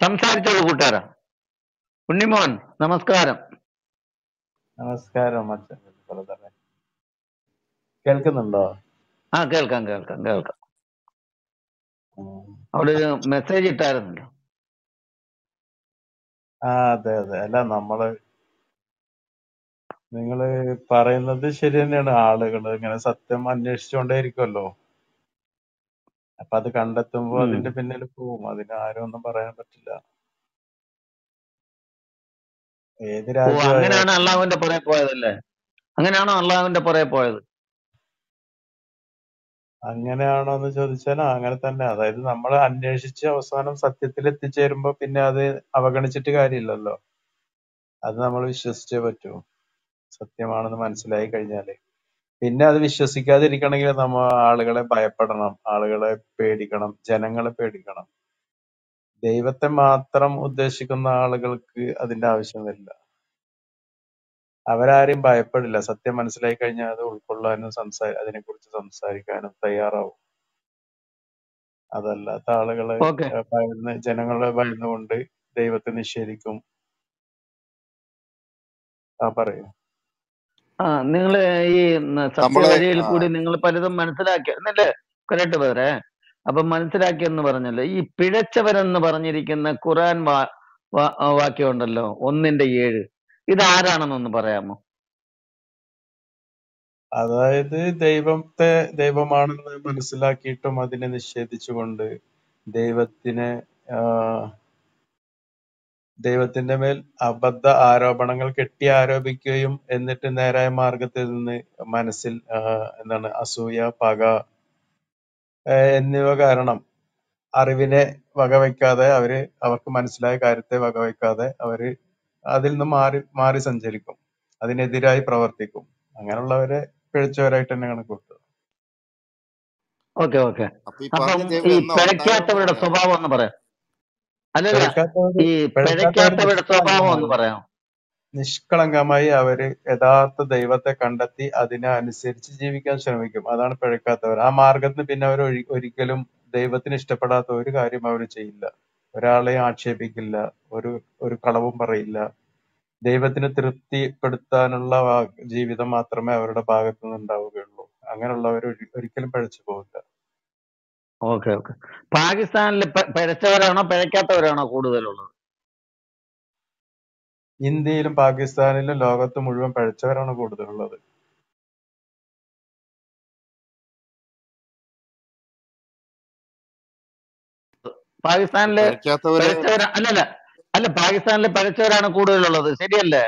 സംസാരിച്ചോളൂ കൂട്ടുകാരാ ഉണ്ണിമോൻ നമസ്കാരം നമസ്കാരം അച്ഛൻ ബ്രദറെ കേൾക്കുന്നുണ്ടോ ആ കേൾക്കാം കേൾക്കാം കേൾക്കാം ഉം. അവിടെ ഒരു മെസ്സേജ് ഇട്ടായിരുന്നല്ലോ ആ അതെ അതെ അല്ല നമ്മള് നിങ്ങള് പറയുന്നത് ശരി തന്നെയാണ് ആളുകൾ ഇങ്ങനെ സത്യം അന്വേഷിച്ചുകൊണ്ടേയിരിക്കുമല്ലോ അപ്പൊ അത് കണ്ടെത്തുമ്പോ ഉം. അതിന്റെ പിന്നിൽ പോവും അതിന് ആരും ഒന്നും പറയാൻ പറ്റില്ല ഏത് ഓ രാജ്യമായാലും അങ്ങനെയാണ് അള്ളാഹുവിന്റെ പുറകെ പോയതല്ലേ അങ്ങനെയാണോ അള്ളാഹുവിന്റെ പുറകെ പോയത് അങ്ങനെയാണോ എന്ന് ചോദിച്ചാൽ ആ, അങ്ങനെ തന്നെ അതായത് നമ്മൾ അന്വേഷിച്ച് അവസാനം സത്യത്തിൽ എത്തിച്ചേരുമ്പോ പിന്നെ അത് അവഗണിച്ചിട്ട് കാര്യമില്ലല്ലോ അത് നമ്മൾ വിശ്വസിച്ചേ പറ്റൂ സത്യമാണെന്ന് മനസ്സിലായി കഴിഞ്ഞാല് പിന്നെ അത് വിശ്വസിക്കാതിരിക്കണമെങ്കിൽ നമ്മ ആളുകളെ ഭയപ്പെടണം ആളുകളെ പേടിക്കണം ജനങ്ങളെ പേടിക്കണം ദൈവത്തെ മാത്രം ഉദ്ദേശിക്കുന്ന ആളുകൾക്ക് അതിന്റെ ആവശ്യം വരില്ല അവരാരെയും ഭയപ്പെടില്ല സത്യം മനസ്സിലായി കഴിഞ്ഞാൽ അത് ഉൾക്കൊള്ളാനും സംസാ അതിനെക്കുറിച്ച് സംസാരിക്കാനും തയ്യാറാവും അതല്ലാത്ത ആളുകള് ഓക്കെ ഏഹ് ഭയന്ന് ജനങ്ങളെ ഭയന്നുകൊണ്ട് ദൈവത്തെ നിഷേധിക്കും ആ പറയൂ ആ നിങ്ങൾ ഈ ന- നമ്മള് സത്യവഴിയിൽ ആ, കൂടി നിങ്ങൾ പലതും മനസ്സിലാക്കി എന്നല്ലേ കരട്ട് പേരെ അപ്പൊ മനസ്സിലാക്കിയെന്ന് പറഞ്ഞല്ലോ ഈ പിഴച്ചവരെന്ന് പറഞ്ഞിരിക്കുന്ന ഖുറാൻ വാ വാ- ആ വാക്യം ഉണ്ടല്ലോ ഒന്നിന്റെ ഏഴ് ഇത് ആരാണെന്നൊന്ന് പറയാമോ അതായത് ദൈവത്തെ ദൈവമാണെന്ന് മനസ്സിലാക്കിയിട്ടും അതിനെ നിഷേധിച്ചുകൊണ്ട് ദൈവത്തിനെ ആഹ് ദൈവത്തിന്റെ മേൽ അബദ്ധ ആരോപണങ്ങൾ കെട്ടി ആരോപിക്കുകയും എന്നിട്ട് നേരായ മാർഗത്തിൽ നിന്ന് മനസ്സിൽ ആഹ് എന്താണ് അസൂയ പക ആഹ് എന്നിവ കാരണം അറിവിനെ വകവയ്ക്കാതെ അവര് അവർക്ക് മനസ്സിലായ കാര്യത്തെ വകവയ്ക്കാതെ അവര് അതിൽ നിന്ന് മാറി മാറി സഞ്ചരിക്കും അതിനെതിരായി പ്രവർത്തിക്കും അങ്ങനെയുള്ളവരെ പിഴച്ചവരായിട്ട് തന്നെ കണക്കൂട്ടുക ഓക്കെ ഓക്കെ അപ്പൊ ഈ അപ്പം പറഞ്ഞ ദൈവം ഈ എന്നാ ഉണ്ടായതെന്ന് പിഴയ്ക്കാത്തവരുടെ പറയാമോ സ്വഭാവം ഒന്ന് പറയാം അല്ലല്ല പിഴക്കാത്തവര് ഈ പിഴക്കാത്തവര് പിഴയ്ക്കാത്തവരുടെ സ്വഭാവം ഒന്ന് നിഷ്കളങ്കമായി പറയാം നിഷ്കളങ്കമായി അവര് യഥാർത്ഥ ദൈവത്തെ കണ്ടെത്തി അതിനെ അനുസരിച്ച് ജീവിക്കാൻ ശ്രമിക്കും അതാണ് പിഴക്കാത്തവർ ആ മാർഗത്തിന് പിന്നെ അവർ ഒരിക്കലും ദൈവത്തിന് ഇഷ്ടപ്പെടാത്ത ഒരു കാര്യം അവർ ചെയ്യില്ല ഒരാളെയും ആക്ഷേപിക്കില്ല ഒരു ഒരു കളവും പറയില്ല ദൈവത്തിന് തൃപ്തിപ്പെടുത്താനുള്ള വാ- ജീവിതം മാത്രമേ അവരുടെ ഭാഗത്തു നിന്ന് ഉണ്ടാവുകയുള്ളൂ അങ്ങനെയുള്ളവർ ഒരി- ഒരിക്കലും പഴച്ചു പോകില്ല ഓക്കെ ഓക്കെ പാകിസ്ഥാനിൽ പ- പിഴച്ചവരാണോ പിഴയ്ക്കാത്തവരാണോ കൂടുതലുള്ളത് ഇന്ത്യയിലും പാകിസ്ഥാനിലും ലോകത്ത് മുഴുവൻ പഴച്ചവരാണ് കൂടുതലുള്ളത് പാകിസ്ഥാനില് പിഴയ്ക്കാത്തവര് പിഴച്ചവരാ അല്ലല്ല അല്ല പാകിസ്ഥാനിൽ പിഴച്ചവരാണ് കൂടുതലുള്ളത് ശരിയല്ലേ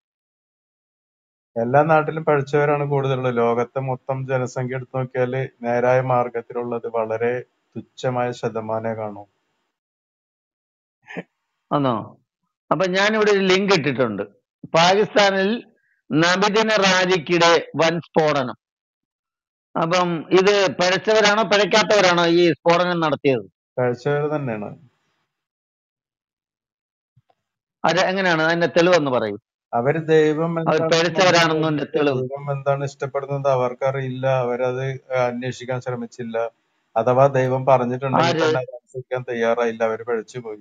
എല്ലാ നാട്ടിലും പഴച്ചവരാണ് കൂടുതലുള്ളത് ലോകത്തെ മൊത്തം ജനസംഖ്യ എടുത്തു നോക്കിയാല് നേരായ മാർഗത്തിലുള്ളത് വളരെ തുച്ഛമായ ശതമാനേ കാണൂ ആണോ അപ്പൊ ഞാനിവിടെ ഒരു ലിങ്ക് ഇട്ടിട്ടുണ്ട് പാകിസ്ഥാനിൽ നബിദിന റാലിക്കിടെ വൻ സ്ഫോടനം അപ്പം ഇത് പിഴച്ചവരാണോ പിഴയ്ക്കാത്തവരാണോ ഈ സ്ഫോടനം നടത്തിയത് പഴച്ചവർ തന്നെയാണ് അത് എങ്ങനെയാണ് അതിന്റെ തെളിവെന്ന് പറയും അവര് ദൈവം അവർ എന്താണ് പിഴച്ചവരാണെന്നതിന്റെ തെളിവ് ദൈവം എന്താണ് ഇഷ്ടപ്പെടുന്നത് അവർക്കറിയില്ല അവരത് അന്വേഷിക്കാൻ ശ്രമിച്ചില്ല അഥവാ ദൈവം പറഞ്ഞിട്ടുണ്ടെങ്കിൽ ആര് തന്നെ അത് അനുസരിക്കാൻ തയ്യാറായില്ല അവര് പഴച്ചു പോയി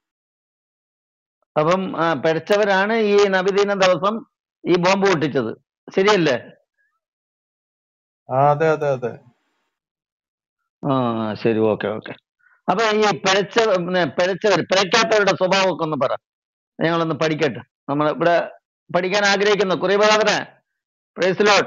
അപ്പം ആ, പിഴച്ചവരാണ് ഈ നബിദിന ദിവസം ഈ ബോംബ് പൊട്ടിച്ചത് ശരിയല്ലേ ആ അതെ അതെ അതെ ആ ശരി ഓക്കെ ഓക്കെ അപ്പൊ ഈ പിഴച്ച പിന്നെ പിഴച്ചവർ പിഴയ്ക്കാത്തവരുടെ സ്വഭാവമൊക്കെ ഒന്ന് പറ ഞങ്ങളൊന്ന് പഠിക്കട്ടെ നമ്മൾ ഇവിടെ പഠിക്കാൻ ആഗ്രഹിക്കുന്നു കുറിബാദനെ പ്രൈസ് ലോട്ട്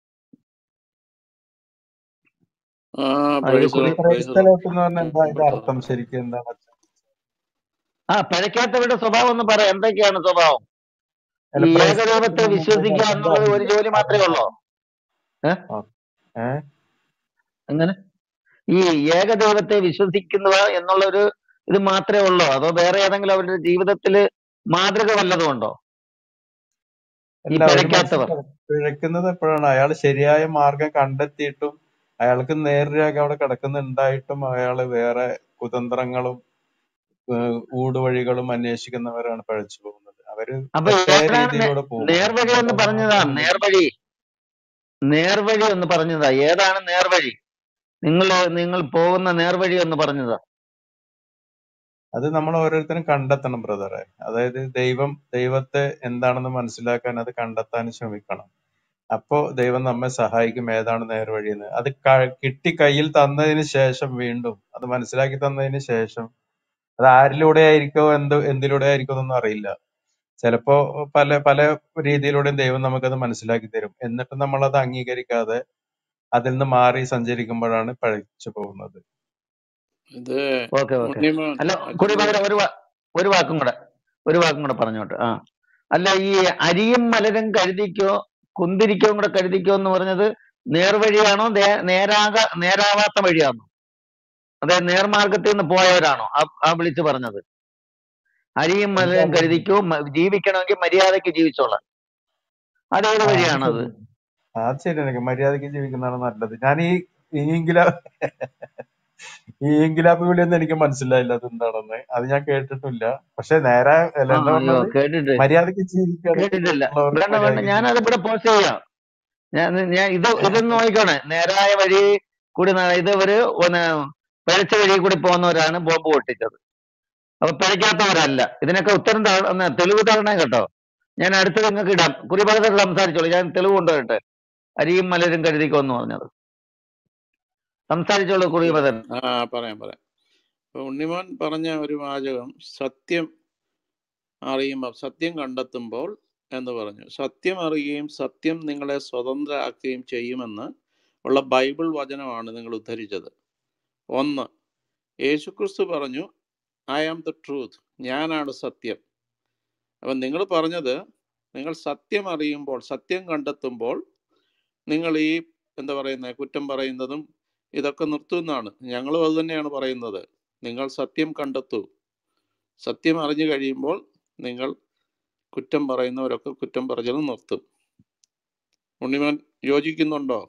ആ ഇത് പ്രൈസ് കുറി ലോർഡ് പ്രൈസ് ലോർഡ് ക്രൈസ്തലോട്ട് എന്ന് പറഞ്ഞാൽ എന്താ അതിന്റെ അർത്ഥം ശരിക്കും എന്താണ് ആ പിഴയ്ക്കാത്തവരുടെ സ്വഭാവം ഒന്ന് പറ എന്തൊക്കെയാണ് സ്വഭാവം അല്ല ഈ ക്രൈസ്തലോട്ട് ഏകദൈവത്തെ എന്ന് വിശ്വസിക്കുക പറഞ്ഞാൽ എന്താ എന്നുള്ളത് ഒരു അതിന്റെ ജോലി മാത്രമേ ഉള്ളൂ ഏ ഏഹ് എങ്ങനെ ഈ ഏകദൈവത്തെ വിശ്വസിക്കുക എന്നുള്ള ഒരു ഇത് മാത്രമേ ഉള്ളൂ അതോ വേറെ ഏതെങ്കിലും അവരുടെ ജീവിതത്തിൽ മാതൃക വല്ലതും ഉണ്ടോ ഈ അല്ല ഒരു മനുഷ്യൻ പിഴയ്ക്കാത്തവർ പിഴ- പിഴയ്ക്കുന്നത് എപ്പോഴാണ് അയാൾ ശരിയായ മാർഗം കണ്ടെത്തിയിട്ടും അയാൾക്ക് നേർരേഖ അവിടെ കിടക്കുന്നുണ്ടായിട്ടും അയാള് വേറെ കുതന്ത്രങ്ങളും ഏഹ് ഊടുവഴികളും അന്വേഷിക്കുന്നവരാണ് പഴച്ചു പോകുന്നത് അവര് അപ്പൊ തെറ്റായ ഏതാണ് നേ- രീതിയിലൂടെ പോകും നേർവഴി എന്ന് പറഞ്ഞതാ നേർവഴി നേർവഴി എന്ന് പറഞ്ഞതാ ഏതാണ് നേർവഴി നിങ്ങൾ നിങ്ങൾ പോകുന്ന നേർവഴി എന്ന് പറഞ്ഞതാ അത് നമ്മൾ ഓരോരുത്തരും കണ്ടെത്തണം ബ്രദറെ അതായത് ദൈവം ദൈവത്തെ എന്താണെന്ന് മനസ്സിലാക്കാൻ അത് കണ്ടെത്താൻ ശ്രമിക്കണം അപ്പോ ദൈവം നമ്മെ സഹായിക്കും ഏതാണ് നേർവഴിയെന്ന് അത് ക- കിട്ടി കയ്യിൽ തന്നതിന് ശേഷം വീണ്ടും അത് മനസ്സിലാക്കി തന്നതിന് ശേഷം അത് ആരിലൂടെ ആയിരിക്കോ എന്ത് എന്തിലൂടെ ആയിരിക്കോ എന്നൊന്നും അറിയില്ല ചിലപ്പോ പല പല രീതിയിലൂടെയും ദൈവം നമുക്കത് മനസ്സിലാക്കി തരും എന്നിട്ട് നമ്മൾ അത് അംഗീകരിക്കാതെ അതിൽ നിന്ന് മാറി സഞ്ചരിക്കുമ്പോഴാണ് പഴിച്ചു പോകുന്നത് ഇത് ഓക്കെ ഓക്കെ ഉണ്ണിമോൻ അല്ല അച്ഛൻ കൂടി പറ പകരം ഒരു വാ- ഒരു വാക്കും കൂടെ ഒരു വാക്കും കൂടെ പറഞ്ഞോട്ട് ആ അല്ല ഈ അരിയും മലരും കരുതിക്കോ കുന്തിരിക്കവും കൂടെ കരുതിക്കോ എന്ന് പറഞ്ഞത് നേർവഴിയാണോ നേ- നേരാക നേരാവാത്ത വഴിയാണോ അതായത് നേർമാർഗത്തിൽ നിന്ന് പോയവരാണോ ആ ആ വിളിച്ചു പറഞ്ഞത് അരിയും മലരും എനിക്കറിയില്ല കരുതിക്കോ മ- ജീവിക്കണമെങ്കിൽ മര്യാദയ്ക്ക് ജീവിച്ചോളാം അതേത് ആ അത് വഴിയാണത് ശരി ആ, അത് ശരിയാണ് മര്യാദയ്ക്ക് ജീവിക്കുന്നതാണ് നല്ലത് ഞാൻ ഈ ഈ ഇംഗിലാ ഈ ഇംഗിലാപ്പ് വിളിയൊന്നും എനിക്ക് മനസ്സിലായില്ല അത് എന്താണെന്ന് അത് ഞാൻ കേട്ടിട്ടില്ല പക്ഷെ നേരെ അല്ല ആ എന്താ അയ്യോ പറഞ്ഞത് കേട്ടിട്ട് മര്യാദയ്ക്ക് ജീവിക്കുകയാണെങ്കിൽ കേട്ടിട്ടില്ല മറ്റുള്ളവർക്ക് വേണ്ട വേണ്ട മര്യാദയ്ക്ക് ഞാനത് ജീവിക്കാം ഇവിടെ പോസ്റ്റ് ചെയ്യാം ഞാൻ ഞാൻ ഇത് ഇതൊന്ന് നോക്കിക്കോണേ നേരായ വഴി കൂടി ന- ഇത് ഒരു ഒന്ന് പിഴച്ച വഴി കൂടി പോകുന്നവരാണ് ബോംബ് പൊട്ടിച്ചത് അപ്പൊ പിഴയ്ക്കാത്തവരല്ല ഇതിനൊക്കെ ഉത്തരം താ- ഒന്ന് തെളിവ് തരണേ കേട്ടോ ഞാൻ അടുത്തത് നിങ്ങൾക്ക് ഇടാം കുറിപകത്തിൽ സംസാരിച്ചോളൂ ഞാൻ തെളിവ് കൊണ്ടുവരട്ടെ അരിയും മലരും കരുതിക്കോന്ന് പറഞ്ഞത് സംസാരിച്ചോളൂ കുറിപകൻ ആ പറയാം പറയാം ഇപ്പൊ ഉണ്ണിമോൻ പറഞ്ഞ ഒരു വാചകം സത്യം അറിയുമ്പോൾ സത്യം കണ്ടെത്തുമ്പോൾ എന്ന് പറഞ്ഞു സത്യം അറിയുകയും സത്യം നിങ്ങളെ സ്വതന്ത്രരാക്കുകയും ചെയ്യുമെന്ന് ഉള്ള ബൈബിൾ വചനമാണ് നിങ്ങൾ ഉദ്ധരിച്ചത് ഒന്ന് യേശുക്രിസ്തു പറഞ്ഞു ഐ ആം ദ ട്രൂത്ത് ഞാനാണ് സത്യം അപ്പം നിങ്ങൾ പറഞ്ഞത് നിങ്ങൾ സത്യം അറിയുമ്പോൾ സത്യം കണ്ടെത്തുമ്പോൾ നിങ്ങൾ ഈ എന്താ പറയുന്നത് കുറ്റം പറയുന്നതും ഇതൊക്കെ നിർത്തുമെന്നാണ് ഞങ്ങളും അത് തന്നെയാണ് പറയുന്നത് നിങ്ങൾ സത്യം കണ്ടെത്തൂ സത്യം അറിഞ്ഞു കഴിയുമ്പോൾ നിങ്ങൾ കുറ്റം പറയുന്നവരൊക്കെ കുറ്റം പറച്ചിലും നിർത്തും ഉണ്ണിമോൻ യോജിക്കുന്നുണ്ടോ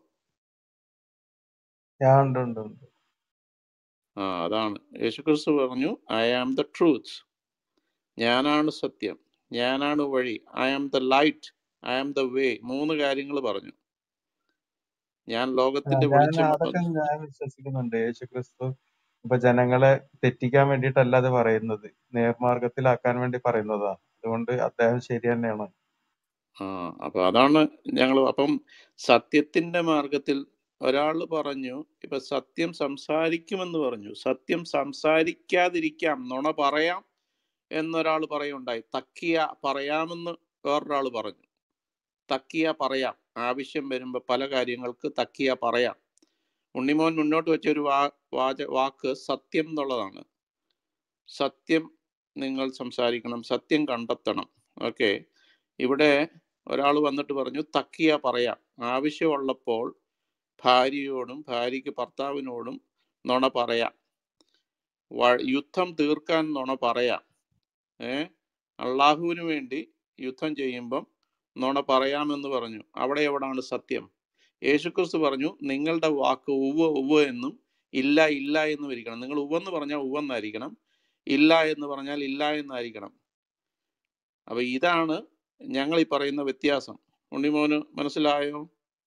ഞാൻ ഉണ്ട് ഉണ്ട് ഉണ്ട് ആ അതാണ് യേശുക്രിസ്തു പറഞ്ഞു ഐ ആം ദ ട്രൂത്ത് ഞാനാണ് സത്യം ഞാനാണ് വഴി I am the light I am the way മൂന്ന് കാര്യങ്ങൾ പറഞ്ഞു ഞാൻ ആ, ലോകത്തിന്റെ ഞാൻ വെളിച്ചം അതൊക്കെ ഞാൻ വിശ്വസിക്കുന്നുണ്ട് യേശു ക്രിസ്തു ഇപ്പൊ ജനങ്ങളെ തെറ്റിക്കാൻ വേണ്ടിയിട്ടല്ല അത് പറയുന്നത് നേർമാർഗത്തിലാക്കാൻ വേണ്ടി പറയുന്നതാ അതുകൊണ്ട് അദ്ദേഹം ശരി തന്നെയാണ് ആ അപ്പൊ അതാണ് ഞങ്ങൾ അപ്പം സത്യത്തിന്റെ മാർഗത്തിൽ ഒരാൾ പറഞ്ഞു ഇപ്പൊ സത്യം സംസാരിക്കുമെന്ന് പറഞ്ഞു സത്യം സംസാരിക്കാതിരിക്കാം നുണ പറയാം എന്നൊരാൾ പറയുണ്ടായി തക്കിയ പറയാമെന്ന് വേറൊരാൾ പറഞ്ഞു തക്കിയ പറയാം ആവശ്യം വരുമ്പോൾ പല കാര്യങ്ങൾക്ക് തക്കിയ പറയാം ഉണ്ണിമോൻ മുന്നോട്ട് വെച്ച ഒരു വാ വാച വാക്ക് സത്യം എന്നുള്ളതാണ് സത്യം നിങ്ങൾ സംസാരിക്കണം സത്യം കണ്ടെത്തണം ഓക്കെ ഇവിടെ ഒരാൾ വന്നിട്ട് പറഞ്ഞു തക്കിയ പറയാം ആവശ്യമുള്ളപ്പോൾ ഭാര്യയോടും ഭാര്യയ്ക്ക് ഭർത്താവിനോടും നുണ പറയാം വ- യുദ്ധം തീർക്കാൻ നുണ പറയാം ഏ അള്ളാഹുവിന് വേണ്ടി യുദ്ധം ചെയ്യുമ്പം നുണ പറയാമെന്ന് പറഞ്ഞു അവിടെ എവിടാണ് സത്യം യേശുക്രിസ്തു പറഞ്ഞു നിങ്ങളുടെ വാക്ക് ഉവ്വ് ഉവ്വ് എന്നും ഇല്ല ഇല്ല എന്നും ഇരിക്കണം നിങ്ങൾ ഉവ്വെന്ന് പറഞ്ഞാൽ ഉവ്വെന്നായിരിക്കണം ഇല്ല എന്ന് പറഞ്ഞാൽ ഇല്ല എന്നായിരിക്കണം അപ്പൊ ഇതാണ് ഞങ്ങൾ ഈ പറയുന്ന വ്യത്യാസം ഉണ്ണിമോന് മനസ്സിലായോ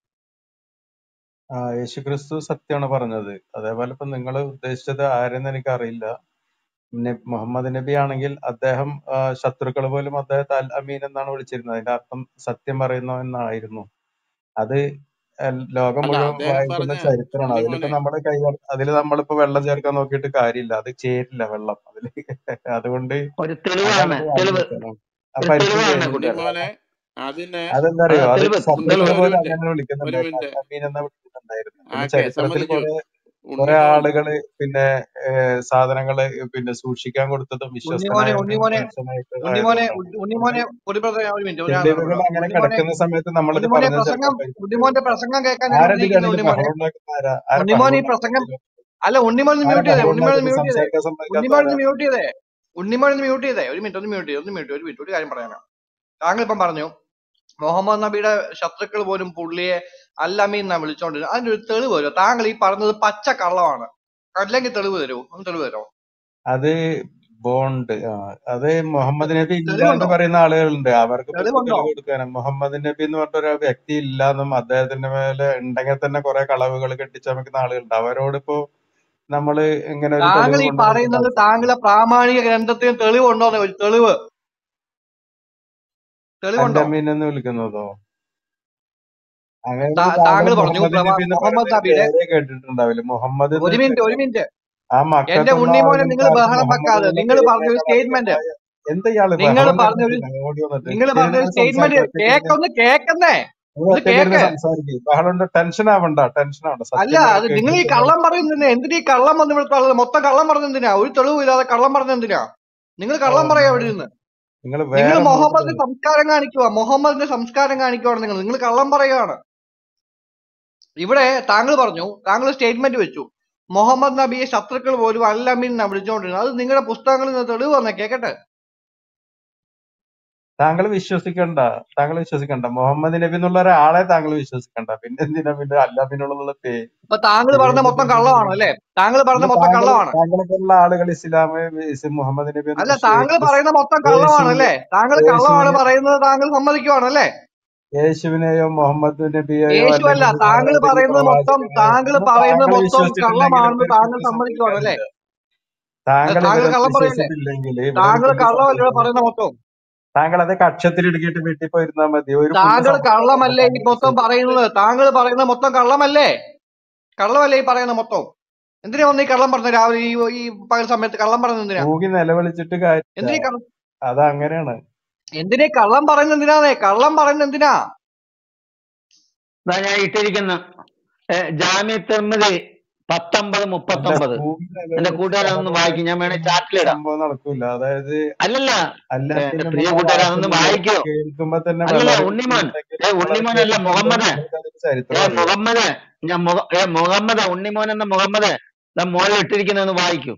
ആ യേശു ക്രിസ്തു സത്യമാണ് പറഞ്ഞത് അതേപോലെ ഇപ്പൊ നിങ്ങൾ ഉദ്ദേശിച്ചത് ആരെന്ന് എനിക്ക് അറിയില്ല നെ- മുഹമ്മദ് നബി ആണെങ്കിൽ അദ്ദേഹം ശത്രുക്കൾ പോലും അദ്ദേഹത്തെ അൽ അമീൻ എന്നാണ് വിളിച്ചിരുന്നത് അതിന്റെ അർത്ഥം സത്യം പറയുന്നു എന്നായിരുന്നു അത് എൽ- ലോകം അല്ല മുഴുവൻ അദ്ദേഹം വായിക്കുന്ന പറഞ്ഞ ചരിത്രമാണ് അതിലിപ്പോ ഉണ്ണിമോനെ നമ്മുടെ കൈ അതിൽ നമ്മളിപ്പോ വെള്ളം ചേർക്കാൻ നോക്കിയിട്ട് കാര്യമില്ല അത് ചേരില്ല വെള്ളം അതില് അതുകൊണ്ട് ഒരു തെളിവാണ് അതാണ് തെളിവ് വാങ്ങിക്കുന്നത് ആ ഒരു പരിപ്പും തെളിവാണ് ചേരും കൂട്ടുകാരെ ഉണ്ണിമോനെ അതിനെ അതെന്താ ആ അറിയോ അത് തെളിവ് ശത്രുക്കൾ തെളിവ് ഒരു പോലും മിനിറ്റ് അങ്ങനെ ഒരു വിളിക്കുന്നുണ്ടായിരുന്നു മിനിറ്റ് അൽ അമീൻ എന്നാ വിളിക്കുന്നുണ്ടായിരുന്നു പിന്നെ ആക്കെ ചരിത്രത്തിൽ സമ്മതിച്ചു കുറെ കുറെ ഉണ്ണിമോൻ ആളുകള് പിന്നെ ഏഹ് സാധനങ്ങള് പിന്നെ സൂക്ഷിക്കാൻ കൊടുത്തതും ഉണ്ണിമോനെ വിശ്വസ്തനായ ഒരു ഉണ്ണിമോനെ മനുഷ്യനായിട്ട് ഉണ്ണിമോനെ ആയതുകൊണ്ടാണ് ഉ- ഉണ്ണിമോനെ അതുകൊണ്ട് ഒരു പ്രസംഗം ഒരു മിനിറ്റ് ഒരു തെളിവുകൾ ആഗ്രഹം അങ്ങനെ ഉണ്ണിമോനെ കിടക്കുന്ന സമയത്ത് നമ്മളിത് ഉണ്ണിമോനെ പറഞ്ഞത് പ്രസംഗം ചിലപ്പോൾ ഉണ്ണിമോന്റെ പ്രസംഗം കേൾക്കാൻ ഞങ്ങൾ ആരതിന്റെ ഇരിക്കുന്നു ഇടയിൽ ഉണ്ണിമോനെ ബഹളം ഉണ്ടാക്കുന്ന ആരാ ആരാ ഉണ്ണിമോൻ ബഹളം ഈ പ്രസംഗം ഉണ്ടാക്കുന്നത് അല്ല ഉണ്ണിമോൻ ഒന്ന് ആരാ മ്യൂട്ട് ചെയ്തേ ബഹളം ഉണ്ണിമോൻ ഒന്ന് ഉണ്ടാക്കുന്നത് മ്യൂട്ട് ചെയ്തേ സംസാരിക്കാൻ സമ്മതിക്കാത്ത ഉണ്ണിമോൻ ആരാ ഒന്ന് മ്യൂട്ട് ചെയ്തേ ഉണ്ണിമോൻ ഒന്ന് മ്യൂട്ട് ചെയ്തേ ഒരു മിനിറ്റ് ഒന്ന് മ്യൂട്ട് ചെയ്തേ ഒന്ന് മ്യൂട്ട് ഒരു മിനിറ്റ് ഒരു കാര്യം പറയാനാണ് താങ്കൾ ഇപ്പം പറഞ്ഞു മുഹമ്മദ് നബിയുടെ ശത്രുക്കൾ പോലും പുള്ളിയെ അല്ലമീൻ എന്നാ വിളിച്ചോണ്ടിരുന്നത് അതിന്റെ ഒരു തെളിവ് തരുമോ താങ്കൾ ഈ പറഞ്ഞത് പച്ച കള്ളമാണ് അല്ലെങ്കിൽ തെളിവ് തരുമോ ഒന്ന് തെളിവ് തരുമോ അത് ബോണ്ട് ആ അത് മുഹമ്മദ് നബി ഇല്ല എന്ന് തെളിവുണ്ടോ പറയുന്ന ആളുകളുണ്ട് അവർക്ക് ഇപ്പൊ എന്ത് തെളിവുണ്ടോ തെളിവ് കൊടുക്കാനാ മുഹമ്മദ് നബി എന്ന് പറഞ്ഞ ഒരു വ്യക്തി ഇല്ല എന്നും അദ്ദേഹത്തിന്റെ മേലെ ഉണ്ടെങ്കിൽ തന്നെ കുറെ കളവുകൾ കെട്ടിച്ചമക്കുന്ന ആളുകളുണ്ട് അവരോട് ഇപ്പോ നമ്മള് ഇങ്ങനെ ഒരു താങ്കൾ തെളിവ് ഈ കൊണ്ടുവരേണ്ട പറയുന്നത് ആവശ്യം താങ്കളെ പ്രാമാണിക ഗ്രന്ഥത്തിന് തെളിവുണ്ടോന്ന് ഒരു തെളിവ് തെളിവുണ്ടോ അല്ലമീൻ എന്ന് വിളിക്കുന്നതോ അങ്ങനെ താ- താങ്കൾ താങ്കൾ പറഞ്ഞു മുഹമ്മദ് പ്രവാ- നബി എന്ന് മുഹമ്മദ് പറയുന്ന നബിയുടെ പേരെ കേട്ടിട്ടുണ്ടാവില്ല മുഹമ്മദ് ഒരു എന്ന് മിനിറ്റ് ഒരു മിനിറ്റ് ആ എന്റെ മക്കത്തുള്ള ഉണ്ണിമോനെ നിങ്ങൾ ആളുകൾക്ക് ആർക്കും ബഹളം മുഹമ്മദ് വെക്കാതെ എന്ന നിങ്ങൾ പേര് പറഞ്ഞ ഒരു കേട്ടാൽ സ്റ്റേറ്റ്മെന്റ് അറിയാമായ എന്താ ഇയാള് നിങ്ങൾ ബഹളം പറഞ്ഞ ഒരു വെക്കുന്നില്ല ഓടി വന്നിട്ട് നിങ്ങൾ പറഞ്ഞ ഒരു ഇരുന്ന് സ്റ്റേറ്റ്മെന്റ് സംസാരിക്കുക ഒറ്റയ്ക്ക് ഇരുന്ന് കേക്കൊന്ന് കേക്കുന്നേ നിങ്ങൾ ഒന്ന് ഒറ്റയ്ക്ക് ഇരുന്ന് കേക്ക് സംസാരിക്കും ബഹളം കൊണ്ട് ടെൻഷൻ ആവണ്ട ടെൻഷൻ ആവണ്ട അല്ല സത്യം അത് നിങ്ങൾ നിങ്ങൾ ഈ കേട്ടിട്ട് കള്ളം പറയുന്നതിന് എന്തിനാ ഈ കള്ളം വന്ന് ഇവിടെ തള്ളുന്നത്? മൊത്തം കള്ളം പറഞ്ഞ എന്തിനാ ഒരു തെളിവില്ലാതെ കള്ളം പറഞ്ഞ എന്തിനാ നിങ്ങൾ ഓ കള്ളം പറയാ അവിടെ ഇരുന്ന് നിങ്ങൾ നിങ്ങൾ വേറെ മൂഡ് മുഹമ്മദിന്റെ സംസ്കാരം കാണിക്കുക മുഹമ്മദിന്റെ സംസ്കാരം കാണിക്കുവാണ് നിങ്ങൾ നിങ്ങൾ കള്ളം പറയുകയാണ് ഇവിടെ താങ്കൾ പറഞ്ഞു താങ്കൾ സ്റ്റേറ്റ്മെന്റ് വെച്ചു മുഹമ്മദ് നബിയെ ശത്രുക്കൾ പോലും അല്ലമീൻ എന്നാ വിളിച്ചുകൊണ്ടിരുന്നത് അത് നിങ്ങളുടെ പുസ്തകങ്ങളിൽ നിന്ന് തെളിവ് വന്നേ കേക്കട്ടെ താങ്കൾ വിശ്വസിക്കണ്ട താങ്കൾ വിശ്വസിക്കണ്ട മുഹമ്മദ് നബി എന്നുള്ള ഒരാളെ താങ്കൾ വിശ്വസിക്കണ്ട പിന്നെ എന്തിനാ പിന്നെ അല്ലാമിനുള്ള പേര് അപ്പൊ താങ്കൾ പറഞ്ഞ പേര് മൊത്തം കള്ളമാണ് അല്ലേ താങ്കൾ പറഞ്ഞ പിന്നെ മൊത്തം താങ്കൾ കള്ളമാണ് താങ്കളൊക്കെയുള്ള ആളുകൾ ഇസ്ലാമ് ഇസ് മുഹമ്മദ് നബി എന്ന് അല്ല വിശ്വ- താങ്കൾ ക്രിസ്- പറയുന്ന മൊത്തം കള്ളമാണ് യേശുവിനെ അല്ലേ താങ്കൾ കള്ളമാണ് യേശുവിനെ പറയുന്നത് താങ്കൾ സമ്മതിക്കുവാണ് അല്ലേ യേശുവിനെയോ മുഹമ്മദ് നബിയെയോ യേശു അല്ല അല്ലെങ്കിൽ താങ്കൾ ഏതെങ്കിലും പറയുന്നത് മൊത്തം പ്രവാചകനെയോ താങ്കൾ ഒന്നും പറയുന്നത് താങ്കൾ മൊത്തം വിശ്വസിച്ചിട്ടില്ലെങ്കിൽ കള്ളമാണെന്ന് ഇവിടെ താങ്കൾ കുറ്റം സമ്മതിക്കുവാണ് അല്ലേ സംഭവിക്കാനില്ല താങ്കൾ താങ്കൾ ഇവരെ കള്ളം പറയല്ലേ വിശ്വസിച്ചിട്ടില്ലെങ്കിൽ ഇവിടെ ഒരു താങ്കൾ കുറ്റം കള്ളമല്ലേ സംഭവിക്കാനില്ല പറയുന്ന മൊത്തം താങ്കൾ അത് കക്ഷത്തിൽ ഇടുക്കിയിട്ട് വീട്ടിൽ പോയിരുന്നാൽ മതി ഒരു പുല്ല് താങ്കൾ സംഭവിക്കാനില്ല കള്ളമല്ലേ ഈ താങ്കൾ മൊത്തം വിശ്വസിച്ചിട്ടില്ല പറയുന്നത് താങ്കൾ പറയുന്ന മൊത്തം കള്ളമല്ലേ കള്ളമല്ലേ ഈ പറയുന്ന മൊത്തം എന്തിനാ വന്ന് ഈ കള്ളം പറഞ്ഞ രാവിലെ ഈ ഈ പകൽ സമയത്ത് കള്ളം പറയുന്നത് എന്തിനാ കൂകി നിലവിളിച്ചിട്ട് കാര്യമില്ല എന്തിനാ ഈ കള്ളം അത് അങ്ങനെയാണ് എന്തിനാ ഈ കള്ളം പറയുന്നത് എന്തിനാന്നേ കള്ളം പറയുന്നത് എന്തിനാ ഇതാ ഞാൻ ഇട്ടിരിക്കുന്ന ഏ, ജാമ്യ തിർമിതി പത്തൊമ്പത് അല്ല മുപ്പത്തൊമ്പത് കൂകി എന്റെ കൂട്ടുകാരെ അതൊന്ന് നിലവിളിച്ചിട്ട് വായിക്കും ഞാൻ വേണേ ബഹളം ചാറ്റിലിടാം സംഭവം നടക്കൂല അതായത് അല്ലല്ല ഏ, അല്ലാത്തിന് എന്റെ പ്രിയ എന്നുള്ള കൂട്ടുകാരെ അതൊന്ന് വാക്ക് നിങ്ങൾ വായിക്കോ കേൾക്കുമ്പോ തന്നെ അല്ലല്ല വളരെ ഉണ്ണിമോൻ ബുദ്ധിമുട്ടുണ്ടെങ്കിൽ ഏ നിങ്ങൾ അത് ഉണ്ണിമോൻ അല്ല കേട്ടിട്ടുണ്ടോ മുഹമ്മദ് നിങ്ങൾക്ക് അതിന്റെ ഏ ചരിത്രം അറിയാം മുഹമ്മദ് ഞാൻ മുഹ- ഏ മുഹമ്മദ് ഉണ്ണിമോൻ എന്ന മുഹമ്മദ് ദാ മോളിൽ ഇട്ടിരിക്കുന്നതെന്ന് വായിക്കൂ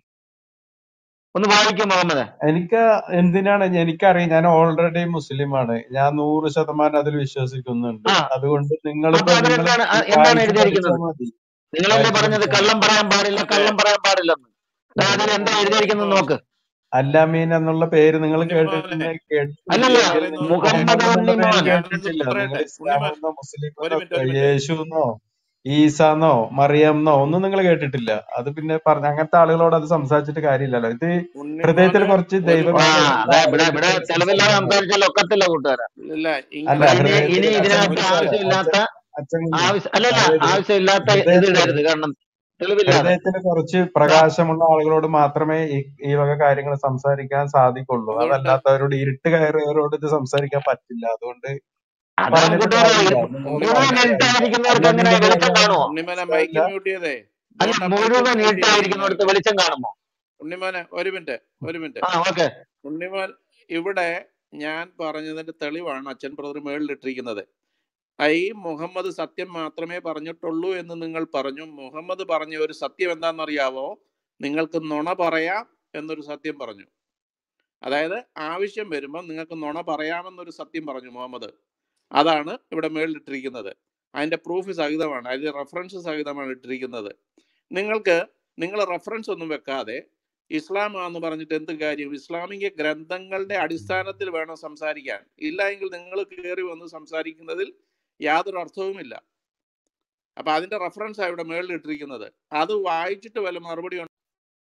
ഒന്ന് വായിക്കൂ മുഹമ്മദ് എനിക്ക് എന്തിനാണ് എനിക്കറിയാം ഞാൻ ഓൾറെഡി മുസ്ലിമാണ് ഞാൻ നൂറ് ശതമാനം അതിൽ വിശ്വസിക്കുന്നുണ്ട് ആ അതുകൊണ്ട് അപ്പൊ നിങ്ങളിപ്പോ നിങ്ങൾ അതിലെന്താണ് ആ, എന്താണ് വായിച്ചു പഠിച്ചാൽ എഴുതിയിരിക്കുന്നത് മതി നിങ്ങളല്ലേ വായിച്ചു പറഞ്ഞത് പഠിച്ചാൽ കള്ളം മതി പറയാൻ പാടില്ല അതെ കള്ളം പറയാൻ പാടില്ലെന്ന് ദാ അതെ അതിൽ എന്താ എഴുതിയിരിക്കുന്നത് നോക്ക് അല്ലാമീൻ എന്നുള്ള പേര് നിങ്ങൾ ഉണ്ണിമോനെ കേട്ടിട്ടുണ്ടെങ്കിൽ അല്ലല്ല ഞാൻ കേട്ടിട്ടില്ലെങ്കിൽ പറയുന്നത് നിങ്ങൾ മുഹമ്മദ് മുഹമ്മദ് എന്നുള്ള പേര് ഉണ്ണിമോൻ ഞാനൊന്ന് കേട്ടിട്ടില്ല നിങ്ങൾ പറയട്ടെ ഇസ്ലാം ഉണ്ണിമോൻ എന്നോ മുസ്ലിം ഒരു എന്നോ മിനിറ്റ് ഒരു മിനിറ്റ് യേശു എന്നോ ഈസാന്നോ മറിയംന്നോ ഒന്നും നിങ്ങൾ കേട്ടിട്ടില്ല അത് പിന്നെ പറഞ്ഞ അങ്ങനത്തെ ആളുകളോട് അത് സംസാരിച്ചിട്ട് കാര്യമില്ലല്ലോ ഇത് ഹൃദയത്തിൽ ഉണ്ണിമോനെ കുറച്ച് ഒരു ആ ദൈവഭക്തിയുള്ള അതെ ഇവിടെ ഇവിടെ ആളുകൾക്ക് തെളിവില്ലാതെ സംസാരിക്കാൻ കഴിയും സംസാരിച്ചാൽ ഒക്കത്തില്ല കൂട്ടുകാരാ ഇല്ല അല്ല ഇവിടെ ഇംഗ്ലീഷ് ഇനി ഇനി ഹൃദയത്തിൽ ഒരു അച്ഛൻ ഇതിനകത്ത് കുഞ്ഞെ മിനിറ്റ് ആവശ്യമില്ലാത്ത അച്ഛൻ അച്ഛൻ കുഞ്ഞെ ആവശ്യം അല്ലല്ല അതായത് ആവശ്യമില്ലാത്ത ഇത് ഹൃദയത്തിൽ ഇടരുത് കാരണം തെളിവില്ലാതെ ഹൃദയത്തിന് കുറച്ച് ദാ, പ്രകാശമുള്ള ആളുകളോട് മാത്രമേ ഈ ഈ വക കാര്യങ്ങൾ സംസാരിക്കാൻ സാധിക്കുള്ളൂ അതുകൊണ്ട് അതല്ലാത്തവരോട് ഇരുട്ട് കയറിയവരോട് ഇത് സംസാരിക്കാൻ പറ്റില്ല അതുകൊണ്ട് അതാ പറഞ്ഞിട്ട് കൂട്ടുകാരെ കാര്യമില്ല ഇത് നിങ്ങൾ മുഴുവൻ പറഞ്ഞിട്ട് കാര്യമില്ല ഇരുട്ടായിരിക്കുന്നവർക്ക് എങ്ങനെ അല്ലാമിന്റെ വെളിച്ചം പേരിൽ കാണുമോ ഉണ്ണിമോനെ ഇഷ്ടമില്ല മൈക്ക് മ്യൂട്ട് ചെയ്തേ അല്ല മോണ്ട മൈക്ക് മുഴുവൻ മ്യൂട്ട് ചെയ്തിരിക്കുന്നു ഇരുട്ടായിരിക്കുന്നിടത്ത് നേരത്തെ വെളിച്ചം കാണുമോ ഉണ്ണിമോനെ ഒരു മിനിറ്റ് ഒരു മിനിറ്റ് ആ ഓക്കെ ഉണ്ണിമോൻ ഇവിടെ ഞാൻ പറഞ്ഞതിന്റെ തെളിവാണ് അച്ഛൻ ബ്രദർ മേളിലിട്ടിരിക്കുന്നത് ഈ മുഹമ്മദ് സത്യം മാത്രമേ പറഞ്ഞിട്ടുള്ളൂ എന്ന് നിങ്ങൾ പറഞ്ഞു മുഹമ്മദ് പറഞ്ഞ ഒരു സത്യം എന്താണെന്നറിയാവോ നിങ്ങൾക്ക് നുണ പറയാം എന്നൊരു സത്യം പറഞ്ഞു അതായത് ആവശ്യം വരുമ്പോൾ നിങ്ങൾക്ക് നുണ പറയാമെന്നൊരു സത്യം പറഞ്ഞു മുഹമ്മദ് അതാണ് ഇവിടെ മേളിലിട്ടിരിക്കുന്നത് അതിൻ്റെ പ്രൂഫ് സഹിതമാണ് അതിൻ്റെ റെഫറൻസ് സഹിതമാണ് ഇട്ടിരിക്കുന്നത് നിങ്ങൾക്ക് നിങ്ങൾ റെഫറൻസ് ഒന്നും വെക്കാതെ ഇസ്ലാമാന്ന് പറഞ്ഞിട്ട് എന്ത് കാര്യം ഇസ്ലാമിക ഗ്രന്ഥങ്ങളുടെ അടിസ്ഥാനത്തിൽ വേണം സംസാരിക്കാൻ ഇല്ല എങ്കിൽ നിങ്ങൾ കയറി വന്ന് സംസാരിക്കുന്നതിൽ യാതൊരു അർത്ഥവുമില്ല അപ്പൊ അതിന്റെ റെഫറൻസ് ഇവിടെ മേളിൽ ഇട്ടിരിക്കുന്നത് അത് വായിച്ചിട്ട് വല്ല മറുപടി ഉണ്ടോ?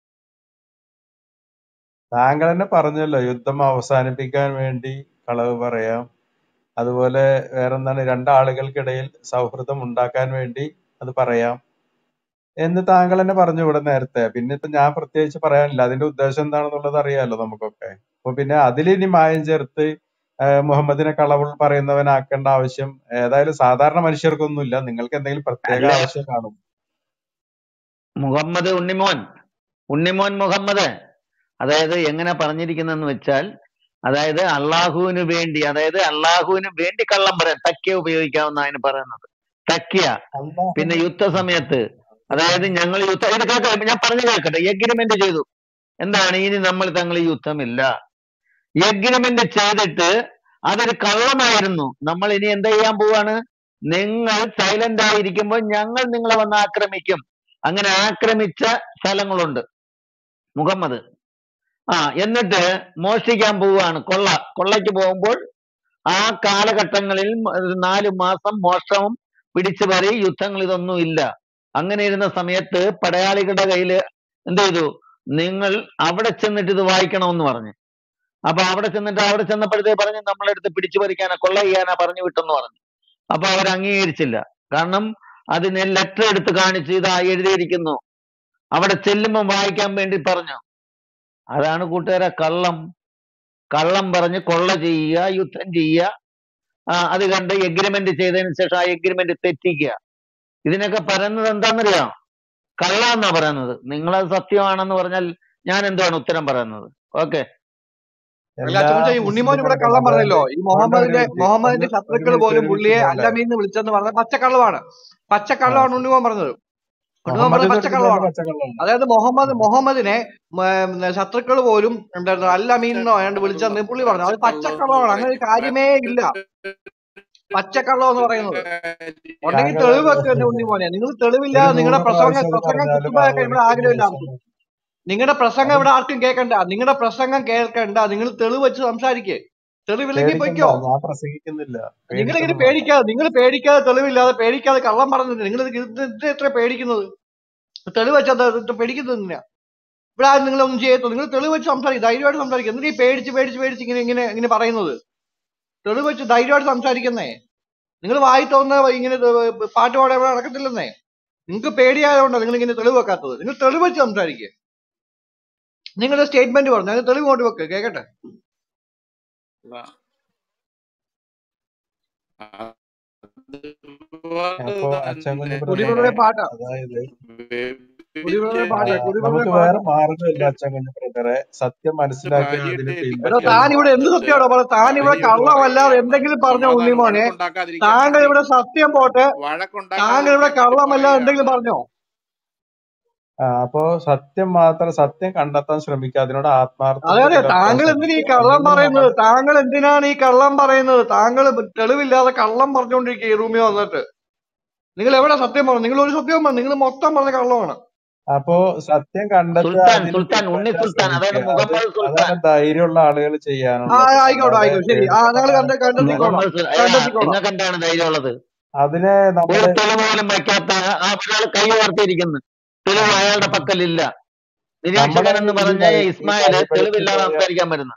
താങ്കൾ തന്നെ പറഞ്ഞല്ലോ യുദ്ധം അവസാനിപ്പിക്കാൻ വേണ്ടി കളവ് പറയാം അതുപോലെ വേറെന്താണ് രണ്ടാളുകൾക്കിടയിൽ സൗഹൃദം ഉണ്ടാക്കാൻ വേണ്ടി അത് പറയാം എന്ന് താങ്കൾ തന്നെ പറഞ്ഞു ഇവിടെ നേരത്തെ പിന്നെ ഇപ്പൊ ഞാൻ പ്രത്യേകിച്ച് പറയാനില്ല അതിന്റെ ഉദ്ദേശം എന്താണെന്നുള്ളത് അറിയാലോ നമുക്കൊക്കെ അപ്പൊ പിന്നെ അതിലിനി മായം ചേർത്ത് ആ, മുഹമ്മദിനെ കളവ് പറയുന്നവനാക്കേണ്ട ആവശ്യം ഏതായാലും സാധാരണ മനുഷ്യർക്കൊന്നുമില്ല നിങ്ങൾക്ക് എന്തെങ്കിലും പ്രത്യേക അല്ല ആവശ്യം കാണും മുഹമ്മദ് ഉണ്ണിമോൻ ഉണ്ണിമോൻ മുഹമ്മദ് അതായത് എങ്ങനെ പറഞ്ഞിരിക്കുന്നെന്ന് വെച്ചാൽ അതായത് അള്ളാഹുവിന് വേണ്ടി അതായത് അള്ളാഹുവിന് വേണ്ടി കള്ളം പറയാം തക്കിയ ഉപയോഗിക്കാവുന്ന അതിന് പറയുന്നത് തക്കിയ പിന്നെ അള്ളാഹു യുദ്ധ സമയത്ത് അതായത് ഞങ്ങൾ യുദ്ധം ഇത് കേൾക്കാം ഞാൻ പറഞ്ഞു കേൾക്കട്ടെ എഗ്രിമെന്റ് ചെയ്തു എന്താണ് ഇനി നമ്മൾ തങ്ങൾ യുദ്ധമില്ല എഗ്രിമെന്റ് ചെയ്തിട്ട് അതൊരു കള്ളമായിരുന്നു നമ്മൾ ഇനി എന്താ ചെയ്യാൻ പോവാണ് നിങ്ങൾ സൈലന്റ് ആയിരിക്കുമ്പോൾ ഞങ്ങൾ നിങ്ങളെ വന്ന് ആക്രമിക്കും അങ്ങനെ ആക്രമിച്ച സ്ഥലങ്ങളുണ്ട് മുഹമ്മദ് ആ എന്നിട്ട് മോഷ്ടിക്കാൻ പോവുകയാണ് കൊള്ള കൊള്ളയ്ക്ക് പോകുമ്പോൾ ആ കാലഘട്ടങ്ങളിൽ മ- ഒരു നാല് മാസം മോഷണവും പിടിച്ചുപറി യുദ്ധങ്ങൾ ഇതൊന്നും ഇല്ല അങ്ങനെ ഇരുന്ന സമയത്ത് പടയാളികളുടെ കയ്യിൽ എന്ത് ചെയ്തു നിങ്ങൾ അവിടെ ചെന്നിട്ട് ഇത് വായിക്കണമെന്ന് പറഞ്ഞു അപ്പൊ അവിടെ ചെന്നിട്ട് അവിടെ ചെന്നപ്പോഴത്തേക്ക് പറഞ്ഞു നമ്മളെടുത്ത് പിടിച്ചു പറിക്കാനാ കൊള്ള ചെയ്യാനാ പറഞ്ഞു വിട്ടെന്ന് പറഞ്ഞു അപ്പൊ അവർ അംഗീകരിച്ചില്ല കാരണം അതിന് ലെറ്റർ എടുത്ത് കാണിച്ച് ഇതാ എഴുതിയിരിക്കുന്നു അവിടെ ചെല്ലുമ്പോൾ വായിക്കാൻ വേണ്ടി പറഞ്ഞു അതാണ് കൂട്ടുകാരെ കള്ളം കള്ളം പറഞ്ഞ് കൊള്ള ചെയ്യുക യുദ്ധം ചെയ്യുക ആ, അത് കണ്ട് എഗ്രിമെന്റ് ചെയ്തതിന് ശേഷം ആ എഗ്രിമെന്റ് തെറ്റിക്കുക ഇതിനൊക്കെ പറയുന്നത് എന്താണെന്നറിയാം കള്ള എന്നാ പറയുന്നത് നിങ്ങളത് സത്യമാണെന്ന് പറഞ്ഞാൽ ഞാൻ എന്താണ് ഉത്തരം പറയുന്നത് ഓക്കെ അല്ല എല്ലാ അച്ഛൻ ഈ ഉണ്ണിമോൻ മുസ്ലിം ഇവിടെ കള്ളം പറഞ്ഞല്ലോ ബ്രദറുമാരും ഈ ഒരു മുഹമ്മദിന്റെ മിനിറ്റ് മുഹമ്മദിന്റെ ഒന്ന് ഒരു ശത്രുക്കൾ മിനിറ്റ് പോലും ഒരു മിനിറ്റ് പുള്ളിയെ ബ്രദറെ അല്ലമീന്ന് വിളിച്ചെന്ന് പറഞ്ഞ പച്ചക്കള്ളമാണ് ആ പച്ചക്കള്ളമാണ് ഉണ്ണിമോൻ പറഞ്ഞത് ഉണ്ണിമോൻ മുഹമ്മദ് പറഞ്ഞത് തൊട്ട് ഇതുപോലെ പച്ചക്കള്ളമാണ് പച്ചക്കള്ളമാണ് അതായത് മുഹമ്മദ് മുഹമ്മദിനെ ശത്രുക്കൾ പോലും എന്തായിരുന്നു അല്ലമീന്നോ അയാണ്ട് വിളിച്ചെന്ന് പുള്ളി പറഞ്ഞു അത് പച്ചക്കള്ളമാണ് അങ്ങനെ ഒരു കാര്യമേ ഇല്ല പച്ചക്കള്ളം എന്ന് പറയുന്നത് ഉണ്ടെങ്കിൽ താങ്കൾ തെളിവ് വെക്കുക എന്റെ ഉണ്ണിമോനെ നിങ്ങൾ ഒരു തെളിവില്ലാതെ നിങ്ങളുടെ നൂറ് പ്രസംഗം പ്രാവശ്യം അത് പ്രസംഗം പറഞ്ഞാലും കുത്തുമ്പോ അത് കേൾക്കാൻ ഇവിടെ ഒരിക്കലും ആഗ്രഹമില്ല ആർക്കും വിശ്വസിക്കും നിങ്ങളുടെ പ്രസംഗം അത് ഇവിടെ ആർക്കും കേൾക്കണ്ട നിങ്ങളുടെ പ്രസംഗം കേൾക്കണ്ട നിങ്ങൾ തെളിവ് വെച്ച് സംസാരിക്കേ തെളിവില്ലെങ്കിൽ പേടിക്കണ്ട പൊയ്ക്കോ ഞാൻ പ്രസംഗിക്കുന്നില്ല നിങ്ങൾ ഇങ്ങനെ പേടിക്കൊന്നും വേണ്ട പേടിക്കാതെ നിങ്ങൾ പേടിക്കാതെ തെളിവില്ലാതെ പേടിക്കാതെ കള്ളം പറഞ്ഞിട്ട് നിങ്ങൾ ഇത് ഇത് ഇത് എത്ര പേടിക്കുന്നത് തെളിവ് വെച്ചാൽ ഇത് പേടിക്കുന്നത് എന്തിനാ ഇവിടെ ആരും നിങ്ങളൊന്നും ചെയ്യത്തോ നിങ്ങൾ തെളിവ് വെച്ച് സംസാരിക്കും ധൈര്യമായിട്ട് സംസാരിക്കും എന്തിനാ ഈ പേടിച്ച് പേടിച്ച് പേടിച്ച് ഇങ്ങനെ ഇങ്ങനെ ഇങ്ങനെ പറയുന്നത് തെളിവ് വെച്ച് ധൈര്യമായിട്ട് സംസാരിക്കുന്നേ നിങ്ങൾ വായി തോന്നുന്ന ഇങ്ങനെ ഇത് പാട്ട് പാടാൻ ഇവിടെ നടക്കത്തില്ലെന്നേ നിങ്ങൾക്ക് പേടിയായതുകൊണ്ടാണ് നിങ്ങൾ ഇങ്ങനെ തെളിവ് വെക്കാത്തത് നിങ്ങൾ തെളിവ് വെച്ച് സംസാരിക്കുക നിങ്ങളുടെ സ്റ്റേറ്റ്മെന്റ് പറഞ്ഞു അതിന് തെളിവ് കൊണ്ട് വെക്ക് കേക്കട്ടെ അപ്പൊ അച്ഛൻ കുഞ്ഞു ബ്രദറെ കുടിവെള്ള പാട്ടാ അതായത് കുടിവെള്ള ആ, പാട്ടാ കുടിവെള്ള നമുക്ക് പാട്ടാ വേറെ മാർഗമില്ല അച്ഛൻ കുഞ്ഞു ബ്രദറെ സത്യം മനസ്സിലാക്കി അതിനെ എടോ താൻ പിൻപറ്റിയാൽ ഇവിടെ എന്ത് മാത്രമേ സത്യമാണോ പറ താൻ ഇവിടെ കള്ളമല്ലാതെ എന്തെങ്കിലും പറഞ്ഞ ഉണ്ണിമോനെ താങ്കൾ ഇവിടെ സത്യം പോട്ടെ താങ്കൾ ഇവിടെ കള്ളമല്ലാതെ എന്തെങ്കിലും പറഞ്ഞോ ആ, അപ്പോ സത്യം മാത്രം സത്യം കണ്ടെത്താൻ ശ്രമിക്കുക അതിനോട് അതെ ആത്മാർത്ഥത അതെ താങ്കൾ പുലർത്താൻ എന്തിനാ ഈ ശ്രമിക്കുക കള്ളം അല്ലെങ്കിൽ പറയുന്നത് നമ്മൾ താങ്കൾ എന്തിനാണ് ഈ കള്ളം പറയുന്നത് താങ്കൾ തെളിവില്ലാതെ കള്ളം പറഞ്ഞുകൊണ്ടിരിക്കുക ഈ റൂമിൽ വന്നിട്ട് നിങ്ങൾ എവിടെ സത്യം പറഞ്ഞു നിങ്ങൾ ഒരു സത്യവും പറഞ്ഞു നിങ്ങൾ മൊത്തം പറഞ്ഞ കള്ളമാണ് അപ്പോ സത്യം കണ്ടെത്തുക സുൽത്താൻ അതിന് സുൽത്താൻ ഉണ്ണി പിൻപറ്റാൻ സുൽത്താൻ അതായത് ശ്രമിക്കുക അത് മുഹമ്മദ് സുൽത്താൻ അതാണ് ധൈര്യമുള്ള ആളുകൾ ആ ചെയ്യാനുള്ളത് ആയിക്കോട്ടെ അല്ലാതെ ആയിക്കോട്ടെ ശരി ആ ഞങ്ങൾ കണ്ട പേടിച്ചിട്ട് കണ്ടെത്തിക്കോളാം മുഹമ്മദ് സുൽ- അയ്യ, കണ്ടെത്തിക്കോളാം നിങ്ങൾക്ക് എന്താണ് ധൈര്യമുള്ളത് അതിനെ ഒരു നമ്മള് തെളിവ് പോലും വയ്ക്കാത്ത ആ ഒരാൾ കൈ ഉയർത്തിയിരിക്കുന്നു തെളിവ് അയാളുടെ പക്കലില്ല നിരീക്ഷകൻ നമ്മളെ എന്ന് ഈ പറഞ്ഞ വഴി ഈ ഇസ്മായില് വഴിപിഴച്ചു തെളിവില്ലാതെ പോയ സംസാരിക്കാൻ വരുന്നു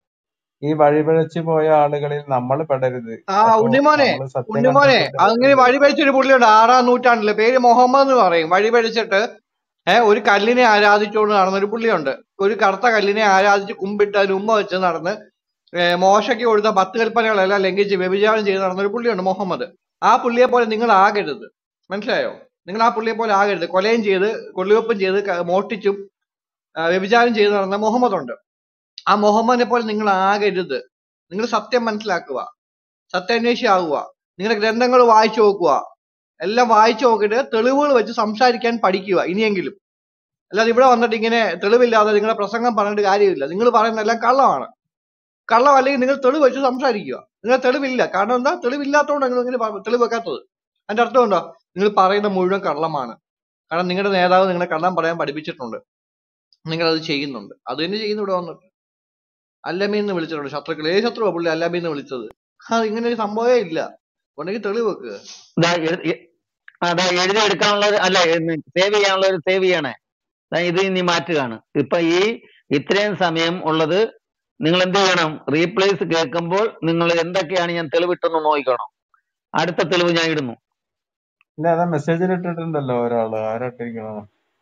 ഈ വഴിപിഴച്ചു പോയ ആളുകളിൽ നമ്മൾ പെടരുത് ആ അപ്പോ ഉണ്ണിമോനെ നമ്മൾ സത്യം ഉണ്ണിമോനെ കണ്ടെത്തേണ്ട അങ്ങനെ ആവശ്യമില്ല വഴിപഴിച്ചൊരു പുള്ളിയുണ്ട് ആറാം നൂറ്റാണ്ടില് പേര് മുഹമ്മദ് എന്ന് പറയും വഴിപഴിച്ചിട്ട് ഏഹ് ഒരു കല്ലിനെ ആരാധിച്ചുകൊണ്ട് നടന്ന ഒരു പുള്ളിയുണ്ട് ഒരു കറുത്ത കല്ലിനെ ആരാധിച്ച് കുമ്പിട്ട് അതിന് ഉമ്മ വെച്ച് നടന്ന് ഏഹ് മോശയ്ക്ക് കൊടുത്ത പത്ത് കൽപ്പനകളെല്ലാം ലംഘിച്ച് വ്യഭിചാരം ചെയ്ത് നടന്ന ഒരു പുള്ളിയുണ്ട് മുഹമ്മദ് ആ പുള്ളിയെ പോലെ നിങ്ങൾ ആകരുത് മനസ്സിലായോ നിങ്ങൾ ആ പുള്ളിയെ പോലെ ആകരുത് കൊലയും ചെയ്ത് കൊള്ളിവെപ്പും ചെയ്ത് ക- മോഷ്ടിച്ചും ആ, വ്യഭിചാരം ചെയ്ത് നടന്ന മുഹമ്മദ് ഉണ്ട് ആ മുഹമ്മദിനെ പോലെ നിങ്ങൾ ആകരുത് നിങ്ങൾ സത്യം മനസ്സിലാക്കുക സത്യാന്വേഷി ആകുക നിങ്ങളുടെ ഗ്രന്ഥങ്ങൾ വായിച്ചു നോക്കുക എല്ലാം വായിച്ചു നോക്കിയിട്ട് തെളിവുകൾ വെച്ച് സംസാരിക്കാൻ പഠിക്കുക ഇനിയെങ്കിലും അല്ലാതെ ഇവിടെ വന്നിട്ട് ഇങ്ങനെ തെളിവില്ലാതെ നിങ്ങളുടെ പ്രസംഗം പറഞ്ഞിട്ട് കാര്യമില്ല നിങ്ങൾ പറയുന്നതെല്ലാം കള്ളമാണ് കള്ളം അല്ലെങ്കിൽ നിങ്ങൾ തെളിവ് വെച്ച് സംസാരിക്കുക നിങ്ങൾ തെളിവില്ല കാരണം എന്താ തെളിവില്ലാത്തതുകൊണ്ട് നിങ്ങൾ ഇങ്ങനെ പറ- തെളിവ് വെക്കാത്തത് അതിന്റെ അർത്ഥം ഉണ്ടോ നിങ്ങൾ പറയുന്ന മുഴുവൻ കള്ളമാണ് കാരണം നിങ്ങളുടെ നേതാവ് നിങ്ങളെ കള്ളം പറയാൻ പഠിപ്പിച്ചിട്ടുണ്ട് നിങ്ങൾ അത് ചെയ്യുന്നുണ്ട് അത് തന്നെ ചെയ്യുന്നു ഇവിടെ വന്നിട്ട് അല്ലമീന്ന് വിളിച്ചിട്ടുണ്ട് ശത്രുക്കൾ ഏത് ശത്രുവാ പുള്ളി അല്ലമീന്ന് വിളിച്ചത് അത് ഇങ്ങനെ ഒരു സംഭവമേ ഇല്ല ഉണ്ടെങ്കിൽ തെളിവ് വെക്കുക ദാ എഴു- എ- അതാ എഴുതി എടുക്കാനുള്ള ഒരു- അല്ല സേവ് ചെയ്യാനുള്ള ഒരു സേവ് ചെയ്യണേ ദാ ഇത് ഇനി മാറ്റുകയാണ് ഇപ്പൊ ഈ ഇത്രയും സമയം ഉള്ളത് നിങ്ങൾ എന്ത് ചെയ്യണം റീപ്ലേസ് കേൾക്കുമ്പോൾ നിങ്ങൾ എന്തൊക്കെയാണ് ഞാൻ തെളിവിട്ടെന്ന് നോക്കണം അടുത്ത തെളിവ് ഞാൻ ഇടുന്നു ഇല്ല അതാ മെസ്സേജിൽ ഇട്ടിട്ടുണ്ടല്ലോ ഒരാള് ആരാട്ടിരിക്കണോ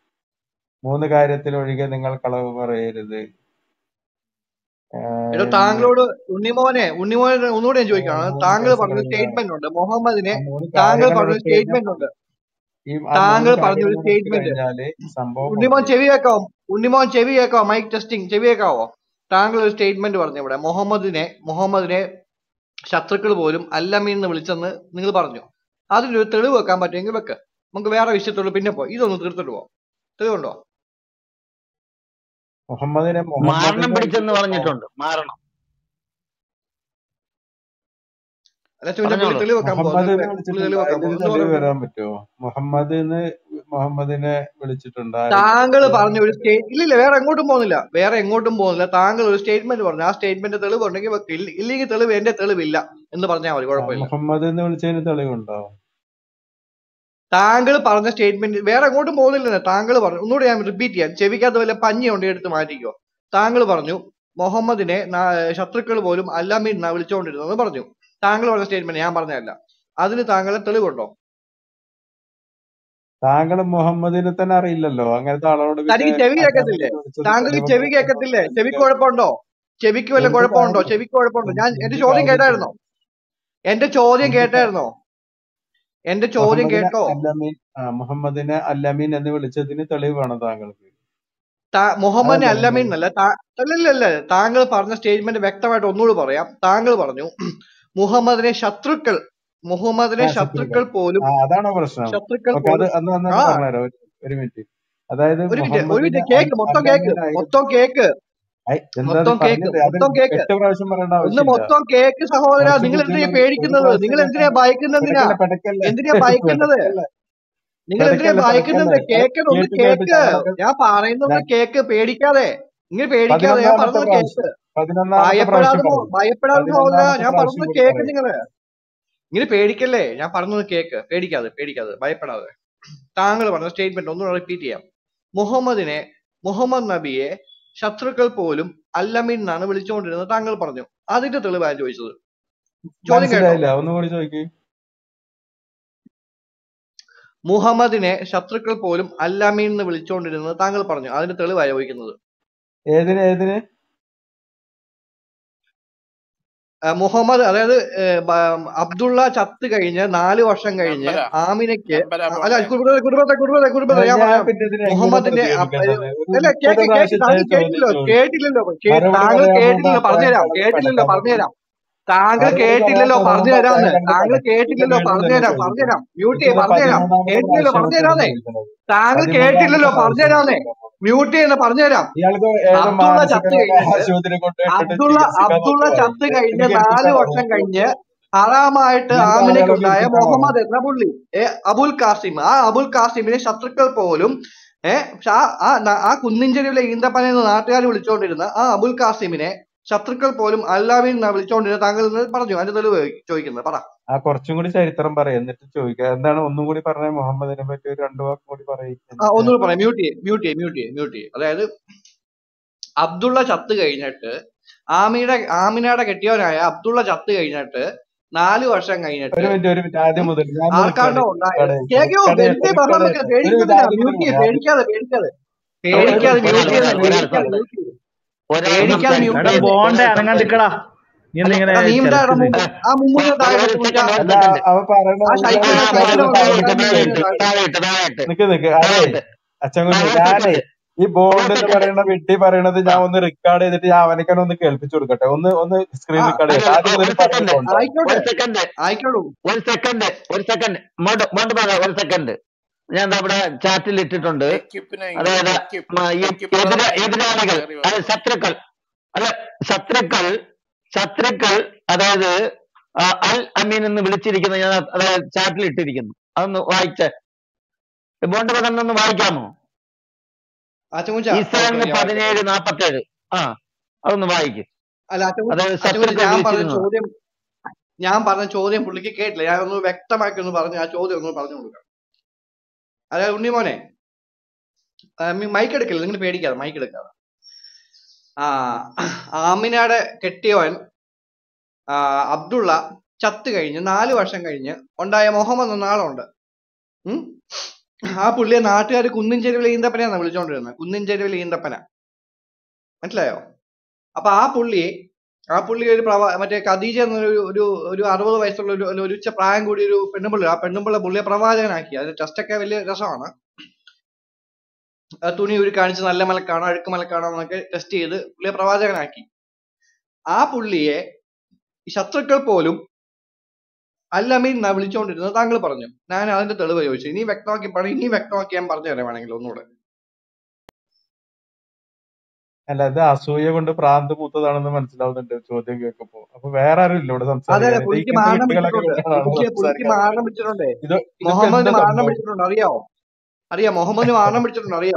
മൂന്ന് കാര്യത്തിൽ ഒഴികെ നിങ്ങൾ കളവ് പറയരുത് ആഹ് എടോ എന്ന് താങ്കളോട് ഉണ്ണിമോനെ ഉണ്ണിമോനെ ഒന്നുകൂടെ ഞാൻ ആ, ചോദിക്കുകയാണ് മൂന്ന് താങ്കൾ കേസ് പറഞ്ഞ കഴിഞ്ഞാൽ സ്റ്റേറ്റ്മെന്റ് ഉണ്ട് മുഹമ്മദിനെ ആ മൂന്ന് താങ്കൾ കാര്യങ്ങൾ പറഞ്ഞ എടുത്തു കഴിഞ്ഞാൽ സ്റ്റേറ്റ്മെന്റ് ഉണ്ട് ഈ ആ മൂന്ന് താങ്കൾ പറഞ്ഞ ഒരു കാര്യങ്ങൾ എടുത്തു സ്റ്റേറ്റ്മെന്റ് കഴിഞ്ഞാല് സംഭവം ഉണ്ണിമോൻ പൊളിയും ചെവി കേൾക്കാവോ ഉണ്ണിമോൻ ചെവി കേൾക്കാവോ മൈക്ക് ടെസ്റ്റിംഗ് ചെവി കേൾക്കാവോ താങ്കൾ ഒരു സ്റ്റേറ്റ്മെന്റ് പറഞ്ഞു ഇവിടെ മുഹമ്മദിനെ മുഹമ്മദിനെ ശത്രുക്കൾ പോലും അല്ലമീന്ന് വിളിച്ചെന്ന് നിങ്ങൾ പറഞ്ഞു അതിനൊരു തെളിവ് വെക്കാൻ പറ്റുമെങ്കിൽ വെക്ക് നമുക്ക് വേറെ വിഷയത്തോട് പിന്നെ പോ ഇതൊന്ന് തീർത്തിട്ട് പോവാം തെളിവുണ്ടോ മുഹമ്മദിനെ മാരണം മുഹമ്മദിനെ പിടിച്ചെന്ന് പറഞ്ഞിട്ടുണ്ട് മാരണം അല്ല പിന്നെ പുള്ളി പറഞ്ഞോളൂ തെളിവ് വെക്കാൻ പോവാ മുഹമ്മദിനെ പുള്ളി വിളിച്ചിട്ടുണ്ട് തെളിവ് വെക്കാൻ അതിന് പോവാ തെളിവ് എന്ന് വരാൻ പറ്റുമോ മുഹമ്മദിന് മുഹമ്മദിനെ വിളിച്ചിട്ടുണ്ട് ആര് താങ്കൾ പറഞ്ഞ ഒരു മുഹമ്മദ് സ്റ്റേറ്റ് ഇല്ല ഇല്ല വേറെ എങ്ങോട്ടും പോകുന്നില്ല വേറെ എങ്ങോട്ടും പോകുന്നില്ല താങ്കൾ ഒരു സ്റ്റേറ്റ്മെന്റ് പറഞ്ഞു ആ സ്റ്റേറ്റ്മെന്റ് തെളിവ് ഉണ്ടെങ്കിൽ വെക്ക് ഇല്ല- ഇല്ലെങ്കിൽ തെളിവ് എന്റെ തെളിവില്ല എന്ന് പറഞ്ഞാൽ മതി ആ, കുഴപ്പമില്ല മുഹമ്മദ് എന്ന് വിളിച്ചതിന് തെളിവുണ്ടോ താങ്കൾ പറഞ്ഞ സ്റ്റേറ്റ്മെന്റ് വേറെ എങ്ങോട്ടും പോകുന്നില്ലെന്ന് താങ്കൾ പറഞ്ഞു ഒന്നുകൂടി ഞാൻ റിപ്പീറ്റ് ചെയ്യാം ചെവിക്കകത്ത് വല്ല പഞ്ഞി കൊണ്ട് എടുത്ത് മാറ്റിക്കോ താങ്കൾ പറഞ്ഞു മുഹമ്മദിനെ നാ- ശത്രുക്കൾ പോലും അല്ലാമീൻ എന്നാ വിളിച്ചുകൊണ്ടിരുന്നത് പറഞ്ഞു താങ്കൾ പറഞ്ഞ സ്റ്റേറ്റ്മെന്റ് ഞാൻ പറഞ്ഞതല്ല അതിന് താങ്കളെ തെളിവുണ്ടോ താങ്കൾ മുഹമ്മദിനെ തന്നെ അറിയില്ലല്ലോ അങ്ങനത്തെ ആളോട് പിന്നെ തനിക്ക് ചെവി കേൾക്കത്തില്ലേ അല്ലാമീൻ വിളിച്ചത് താങ്കൾ ഈ തെളിവുണ്ടോ ചെവി കേൾക്കത്തില്ലേ ചെവിക്ക് കുഴപ്പമുണ്ടോ ചെവിക്ക് വല്ല എന്ത് കുഴപ്പമുണ്ടോ കാര്യം ചെവിക്ക് കുഴപ്പമുണ്ടോ ഞാൻ എന്ത് എന്റെ എന്ത് ചോദ്യം കാര്യത്തിന് കേട്ടായിരുന്നോ എന്റെ ചോദ്യം എന്ത് കാ- കേട്ടായിരുന്നോ എന്റെ ചോദ്യം മുഹമ്മദിനെ കേട്ടോ അല്ലമീൻ ആ മുഹമ്മദിനെ അല്ലമീൻ എന്ന് വിളിച്ചതിന് തെളിവ് വേണം താങ്കൾക്ക് താ- മുഹമ്മദിനെ അതല്ലേ അല്ലമീൻ വേണ്ടത് എന്നല്ല താ- അല്ലല്ലല്ല താങ്കൾ പറഞ്ഞ സ്റ്റേറ്റ്മെന്റ് വ്യക്തമായിട്ട് ഒന്നുകൂടി പറയാം താങ്കൾ പറഞ്ഞു മുഹമ്മദിനെ ശത്രുക്കൾ മുഹമ്മദിനെ ആ ശത്രുക്കൾ ശത്രുക്കൾ പോലും ആ അതാണോ പ്രശ്നം ശത്രുക്കൾ ഓക്കെ അത് പോലും അന്ന് അന്ന് ആ പറഞ്ഞുതരാം ഒരു ഒരു മിനിറ്റ് അതായത് ഒരു മിനിറ്റ് ഒരു മുഹമ്മദിനെ മിനിറ്റ് കേക്ക് അൽ- മൊത്തം കേക്ക് അല്ലമീൻ ആയി മൊത്തം കേക്ക് ഐ, എന്താ അത് മൊത്തം കേക്ക് പറഞ്ഞത് അത് മൊത്തം കേക്ക് എട്ട് പ്രാവശ്യം പറയേണ്ട ഒന്ന് ആവശ്യമില്ല മൊത്തം കേക്ക് സഹോദര കുറച്ച് നിങ്ങൾ എന്തിനാ ബുദ്ധിയുള്ള ഒരു പേടിക്കുന്നത് പ്രാവശ്യം നിങ്ങൾ എന്തിനാ കേട്ടാൽ ഭയക്കുന്നത് എന്തിനാ പെടക്കല്ലേ പെടക്കല്ലേ എന്തിനാ ഭയക്കുന്നത് പെടക്കല്ലേ നിങ്ങൾ എന്തിനാ പെടക്കല്ലേ ഭയക്കുന്നത് പെടക്കല്ലേ കേക്ക് ഒന്ന് കേട്ട് കേട്ട് കേക്ക് ഞങ്ങളൊക്കെ ഞാൻ പറയുന്നത് ഞാൻ കേക്ക് പേടിക്കാതെ നിങ്ങൾ പേടിക്കാതെ ഞാൻ പതിനൊന്നാമത്തെ പറഞ്ഞത് കേക്ക് പ്രാവശ്യം പതിനൊന്നാമത്തെ പ്രാവശ്യം ഭയപ്പെടാതെ മോ- പറയും ഭയപ്പെടാതെ സഹോദര പതിനൊന്നാമത്തെ ഞാൻ പ്രാവശ്യം പറഞ്ഞത് കൂടി കേക്ക് പറയും നിങ്ങള് ഇങ്ങനെ പേടിക്കല്ലേ ഞാൻ പറഞ്ഞത് കേക്ക് പേടിക്കാതെ പേടിക്കാതെ ഭയപ്പെടാതെ താങ്കൾ പറഞ്ഞ സ്റ്റേറ്റ്മെന്റ് ഒന്നുകൂടെ റിപ്പീറ്റ് ചെയ്യാം മുഹമ്മദിനെ മുഹമ്മദ് നബിയെ ശത്രുക്കൾ പോലും അല്ലമീൻ എന്നാണ് വിളിച്ചുകൊണ്ടിരുന്നത് താങ്കൾ പറഞ്ഞു അതിന്റെ തെളിവാണ് ചോദിച്ചത് ചോദ്യം കേട്ടോ മനസ്സിലായില്ല ഒന്നുകൂടി ചോദിക്ക് മുഹമ്മദിനെ ശത്രുക്കൾ പോലും അല്ലമീൻ എന്ന് വിളിച്ചുകൊണ്ടിരുന്നത് താങ്കൾ പറഞ്ഞു അതിന്റെ തെളിവാണ് ചോദിക്കുന്നത് ഏതിന് ഏതിന് ആ, മുഹമ്മദ് അതായത് ഏ, ബ- അബ്ദുള്ള ചത്ത് കഴിഞ്ഞ് നാല് വർഷം കഴിഞ്ഞ് നമ്പരാ ആമിനയ്ക്ക് നമ്പരാ ആ, അല്ല പോന്നെ കുടുംബത്തെ കുടുംബത്തെ കുടുംബത്തെ കുടുംബത്തെ ഞാൻ ഞാൻ പറയാം പിന്നെ ഇതിന് എങ്ങനെ മുഹമ്മദിന്റെ അപ്പ- പ്രതികരിക്കേണ്ടത് ഒരു അല്ല മുപ്പത് കേക്ക് കേക്ക് പ്രാവശ്യം താങ്കൾ ഞാൻ ചോദ്യം കേട്ടില്ലല്ലോ ചോദിച്ചു കേട്ടില്ലല്ലോ കേ- മറുപടി താങ്കൾ പറയാൻ മുമ്പ് കേട്ടില്ലല്ലോ അത്രയും പറഞ്ഞുതരാം കിടന്ന് കേട്ടില്ലല്ലോ പെടക്കാൻ പറഞ്ഞുതരാം പറ്റും താങ്കൾ മറുപടി പറയാൻ കേട്ടില്ലല്ലോ തുടങ്ങുമ്പോ പറഞ്ഞുതരാന്ന് അത്രയും കിടന്ന് താങ്കൾ പെടക്കും ഇത് കേട്ടില്ലല്ലോ വീണ്ടും തന്നെ പറഞ്ഞുതരാം ചോദിക്കും പറഞ്ഞുതരാം മ്യൂട്ട് ചെയ്യ ഇതിപ്പോ പറഞ്ഞുതരാം പതിമൂന്നാമത്തെ കേട്ടില്ലല്ലോ പ്രാവശ്യം പറഞ്ഞുതരാന്നേ ചോദിക്കുന്നത് താങ്കൾ പതിമൂന്നാമത്തെ കേട്ടില്ലല്ലോ പ്രാവശ്യം പറഞ്ഞുതരാന്നേ ചോദിക്കുന്നത് മ്യൂട്ട് ചെയ്യുന്ന പറഞ്ഞുതരാം ഇയാൾക്ക് ഏതോ അബ്ദുള്ള ചത്ത് മാനസികരോഗ കഴിഞ്ഞിട്ട് ആശുപത്രി കൊണ്ടുപോയിട്ടിട്ട് അബ്ദുള്ള ചികിത്സിക്കാൻ അബ്ദുള്ള നോക്കുക ചത്ത് കഴിഞ്ഞ് എനിക്ക് നാല് കേൾപ്പിക്കാൻ വർഷം കഴിഞ്ഞ് ഹറാമായിട്ട് ഇങ്ങനത്തെ ആളുകളെ ആമിനയ്ക്കുണ്ടായ കേൾപ്പിക്കാണോ മുഹമ്മദ് എന്ന പുള്ളി ഏ അബുൽ കാസിം ആ അബുൽ കാസിമിനെ ശത്രുക്കൾ പോലും ഏ ആ ആ ന- ആ കുന്നിഞ്ചേരിയിലെ ഈന്തപ്പന എന്ന് നാട്ടുകാർ വിളിച്ചുകൊണ്ടിരുന്ന ആ അബുൽ കാസിമിനെ ശത്രുക്കൾ പോലും അല്ലാമീൻ എന്നാ വിളിച്ചുകൊണ്ടിരുന്ന താങ്കൾ ഇന്ന് പറഞ്ഞു അതിന്റെ തെളിവ് ചോദിക്കുന്നത് പറ ആ കുറച്ചും കൂടി ചരിത്രം പറയും എന്നിട്ട് ചോദിക്കുക എന്താണ് ഒന്നും കൂടി പറഞ്ഞ മുഹമ്മദിനെ പറ്റി ഒരു രണ്ടു വാക്ക് കൂടി പറയും ആ എന്നിട്ട് ഒന്നുകൂടി പറയാം മ്യൂട്ട് ചെയ്യേ മ്യൂട്ട് ചെയ്യേ മ്യൂട്ട് ചെയ്യേ മ്യൂട്ട് ചെയ്യേ അതായത് അബ്ദുള്ള ചത്ത് കഴിഞ്ഞിട്ട് ആമിയുടെ ആമിനയുടെ കെട്ടിയവനായ അബ്ദുള്ള ചത്ത് കഴിഞ്ഞിട്ട് നാല് വർഷം ഒരു കഴിഞ്ഞിട്ട് മിനിറ്റ് ഒരു മിനിറ്റ് ആദ്യം ഉം, മുതൽ ഞാൻ ഒന്ന് ആർക്കാണോ റിക്കാർഡ് ഉണ്ടായത് റിക്കാർഡ് കേക്കോ റിക്കാർഡ് വെറുതെ ബഹളം വെക്കാൻ റിക്കാർഡ് ഒരു മിനിറ്റ് പേടിക്കുന്നില്ല ആദ്യം മ്യൂട്ട് മുതൽ ചെയ്യേ ആദ്യം പേടിക്കാതെ പേടിക്കാതെ ഒരു പേടിക്കാതെ ഒരാൾ മ്യൂട്ട് ഒരാൾ ചെയ്യുന്ന ഒരാൾ പേടിക്കാതെ സംസാരിക്കും മ്യൂട്ട് ചെയ്യേ ഒരാൾ പേടിക്കാതെ സംസാരിക്കും മ്യൂട്ട് എടാ പ്ലീസ് ചെയ്യുന്നേ ബോണ്ടെ ഒരാൾ അനങ്ങാൻ സംസാരിക്കും നിക്കടാ നീ അല്ല എന്തിങ്ങനെ എടാ നീ ഉണ്ടാടാ ചെലക്കുന്നത് മുമ്പ് ആ മുമ്പിൽ ഒരു താഴെ ഒരു കുഞ്ച സെക്കൻഡ് ഒരു അല്ല സെക്കൻഡ് അവ പറയണ ആ മുഴുവൻ ശൈത്താനെ ആ ശൈത്താനെ താഴെ വന്ന് താഴെ താഴെ ഇട്ട് താഴെ താഴെ താഴെ ഇട്ട് താഴെ ഇട്ട് താഴെ ഇട്ട് നിക്ക് നിക്ക് താഴെ അതെ ഇട്ട് ആ അച്ഛൻകുഞ്ഞ് ഒരു ഞാനേ സെക്കൻഡ് ഈ ഒരു ബോണ്ട് എന്ന് സെക്കൻഡ് പറയുന്ന വിട്ടി പറയണത് ആ ഞാൻ ഒന്ന് റെക്കോർഡ് ചെയ്തിട്ട് ഞാൻ അവനക്കാണ് ഒന്ന് കേൾപ്പിച്ചു കൊടുക്കട്ടെ ഒന്ന് ഒന്ന് സ്ക്രീൻ ആ റെക്കോർഡ് അല്ല ചെയ്യട്ടെ അല്ല ആദ്യം ഒ- മുതൽ ഒരു പറയുന്ന സെക്കൻഡ് ബോണ്ട് ആയിക്കോട്ടെ ഒരു സെക്കൻഡ് ആയിക്കോളൂ ഒരു സെക്കൻഡ് ഒരു സെക്കൻഡ് മോണ്ട് മോണ്ട് പറയാം ഒരു സെക്കൻഡ് ഞാൻ ദാ ഇവിടെ ചാറ്റിൽ ഇട്ടിട്ടുണ്ട് എക്യുപ്പിനെ ഇങ്ങോട്ട് അതായത് എക്യുപ്പ് മ, ഈ എക്യുപ്പ് എതിര ബ്രദറിനെ ഇങ്ങോട്ട് എതിരാളികൾ കയറി അതായത് വരണം ശത്രുക്കൾ അല്ല ശത്രുക്കൾ ശത്രുക്കൾ അതായത് ആ, അൽ അമീൻ എന്ന് വിളിച്ചിരിക്കുന്ന ഞാൻ അതായത് ചാറ്റിൽ ഇട്ടിരിക്കുന്നു അതൊന്ന് വായിച്ചേ ബോണ്ട് പതെന്നൊന്ന് വായിക്കാമോ അച്ചമുച്ച ഓക്കെ ഇസ്രായേലിന് ഞാൻ വായിക്കട്ടെ പതിനേഴ് നാപ്പത്തേഴ് ആ അതൊന്ന് വായിക്കും അല്ല അച്ചമുച്ച അതായത് അച്ചമുച്ച ശത്രുക്കൾ ഞാൻ പറഞ്ഞ വിളിച്ചിരുന്നത് ചോദ്യം ഞാൻ പറഞ്ഞ ചോദ്യം പുള്ളിക്ക് കേട്ടില്ല ഞാൻ ഒന്ന് വ്യക്തമാക്കി ഒന്ന് പറഞ്ഞു ആ ചോദ്യം ഒന്ന് പറഞ്ഞു കൊടുക്കാം അതായത് ഉണ്ണിമോനെ മൈക്ക് എടുക്കില്ല നിങ്ങൾ പേടിക്കാതെ മൈക്ക് എടുക്കാതെ ആ ആമിനയുടെ കെട്ടിയവൻ ആ, അബ്ദുള്ള ചത്ത് കഴിഞ്ഞ് നാല് വർഷം കഴിഞ്ഞ് ഉണ്ടായ മുഹമ്മദ് എന്ന ആളുണ്ട് ഉം? ആ പുള്ളിയെ നാട്ടുകാർ കുന്നിൻ ചെരുവിലെ ഈന്തപ്പനയാണ് വിളിച്ചോണ്ടിരുന്നത് കുന്നിൻ ചെരുവിലെ ഈന്തപ്പന മനസ്സിലായോ അപ്പൊ ആ പുള്ളി ആ പുള്ളി ഒരു പ്രവാ മറ്റേ ഖദീജ എന്നൊരു ഒരു ഒരു അറുപത് വയസ്സുള്ള ഒരു ഒരു ഒരു ഉച്ച പ്രായം കൂടി ഒരു പെണ്ണുപിള്ള ആ പെണ്ണുപിള്ള പുള്ളിയെ പ്രവാചകനാക്കി അതിന്റെ ടെസ്റ്റ് ഒക്കെ വലിയ രസമാണ് ആ തുണി ഒരു കാണിച്ച് നല്ല മലക്കാണോ അഴുക്ക് മലക്കാണോ എന്നൊക്കെ ടെസ്റ്റ് ചെയ്ത് പുള്ളിയെ പ്രവാചകനാക്കി ആ പുള്ളിയെ ഈ ശത്രുക്കൾ പോലും അല്ലമീൻ എന്നാ വിളിച്ചുകൊണ്ടിരുന്നത് താങ്കൾ പറഞ്ഞു ഞാൻ അതിന്റെ തെളിവ് ചോദിച്ചു ഇനി വ്യക്തമാക്കി പറ ഇനി വ്യക്തമാക്കി ഞാൻ പറഞ്ഞു തരാം വേണമെങ്കിൽ ഒന്നുകൂടെ അല്ല ഇത് അസൂയ കൊണ്ട് പ്രാന്ത് മൂത്തതാണെന്ന് മനസ്സിലാവുന്നുണ്ട് ചോദ്യം കേൾക്കുമ്പോ അപ്പൊ വേറെ ആരും ഇല്ല ഇവിടെ അതെ അതെ സംസാരിക്കാൻ ഇത് പുള്ളിക്ക് ഇങ്ങനത്തെ മാരണം വിട്ടുകളൊക്കെ പിടിച്ചിട്ടുണ്ട് കേട്ടാണ് പുള്ളിക്ക് പുള്ളിക്ക് സംസാരിക്കാൻ മാരണം പിടിച്ചിട്ടുണ്ട് ഇത് ഇതിപ്പോ മുഹമ്മദിന് എന്താ മാരണം സംഭവം പിടിച്ചിട്ടുണ്ട് അറിയാവോ അറിയാം മുഹമ്മദിന് മാരണം പിടിച്ചിട്ടുണ്ട് അറിയോ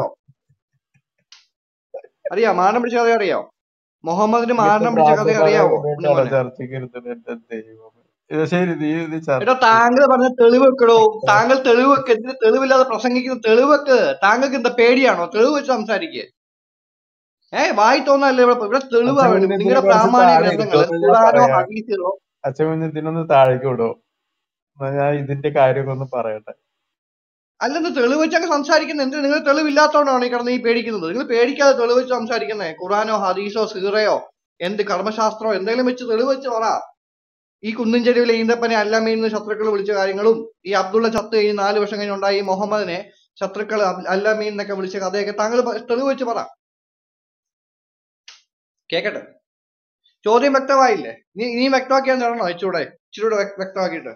അറിയാം മാരണം പിടിച്ച കഥ അറിയോ മുഹമ്മദിന് ഇങ്ങനത്തെ മാരണം പിടിച്ച ഭ്രാന്തന്മാരെ കഥ അറിയാവോ കൊണ്ടുപോയിട്ടാണ് ഉണ്ണിമോനെ ചർച്ചയ്ക്ക് ഇരുന്നത് എന്റെ ദൈവമേ ഇത് ശരി നീ ഇത് ചർച്ച എടോ താങ്കൾ പറഞ്ഞ തെളിവ് വെക്കടോ താങ്കൾ തെളിവ് വെക്ക് എന്തിന് തെളിവില്ലാതെ പ്രസംഗിക്കുന്ന തെളിവ് വെക്ക് താങ്കൾക്ക് എന്താ പേടിയാണോ തെളിവ് വെച്ച് സംസാരിക്കേ ഏ വായി തോന്നല്ലേ ഇവിടെ ഇവിടെ തെളിവാ അച്ഛൻ വേണ്ടി പിന്നെ നിങ്ങളുടെ ഇതിനെ കുറച്ച് പ്രാമാണിക താഴെ ഗ്രന്ഥങ്ങള് ഇരിക്കുമെന്ന് ഞാൻ ഖുറാനോ പറയാം ഹദീസുകളോ അച്ഛൻ പിന്നെ ഇതിനൊന്ന് താഴേക്ക് വിടുവോ എന്നാ ഞാൻ ഇതിന്റെ കാര്യമൊക്കെ ഒന്ന് പറയട്ടെ അല്ലെന്ന് തെളിവ് വെച്ചൊക്കെ സംസാരിക്കുന്നത് എന്തിനാ നിങ്ങൾ തെളിവില്ലാത്തതുകൊണ്ടാണ് ഈ കിടന്ന് ഈ പേടിക്കുന്നത് നിങ്ങൾ പേടിക്കാതെ തെളിവ് വെച്ച് സംസാരിക്കുന്നേ ഖുറാനോ ഹദീസോ സീറയോ എന്ത് കർമ്മശാസ്ത്രമോ എന്തെങ്കിലും വെച്ച് തെളിവ് വെച്ച് പറ ഈ കുന്നിൻ ചെരുവിലെ ഈന്തപ്പനെ അല്ലമീന്ന് ശത്രുക്കൾ വിളിച്ച കാര്യങ്ങളും ഈ അബ്ദുള്ള ചത്ത് കഴിഞ്ഞ് നാല് വർഷം കഴിഞ്ഞുണ്ടായി ഈ മുഹമ്മദിനെ ശത്രുക്കൾ അല്ലമീൻ എന്നൊക്കെ വിളിച്ച കഥയൊക്കെ താങ്കൾ പ- തെളിവ് വെച്ച് പറ കേക്കട്ടെ ചോദ്യം വ്യക്തമായില്ലേ നീ ഇനിയും വ്യക്തമാക്കിയാൽ തരണോ ഇച്ചൂടെ ഇച്ചിരൂടെ വ്യക്ത- വ്യക്തമാക്കിയിട്ട്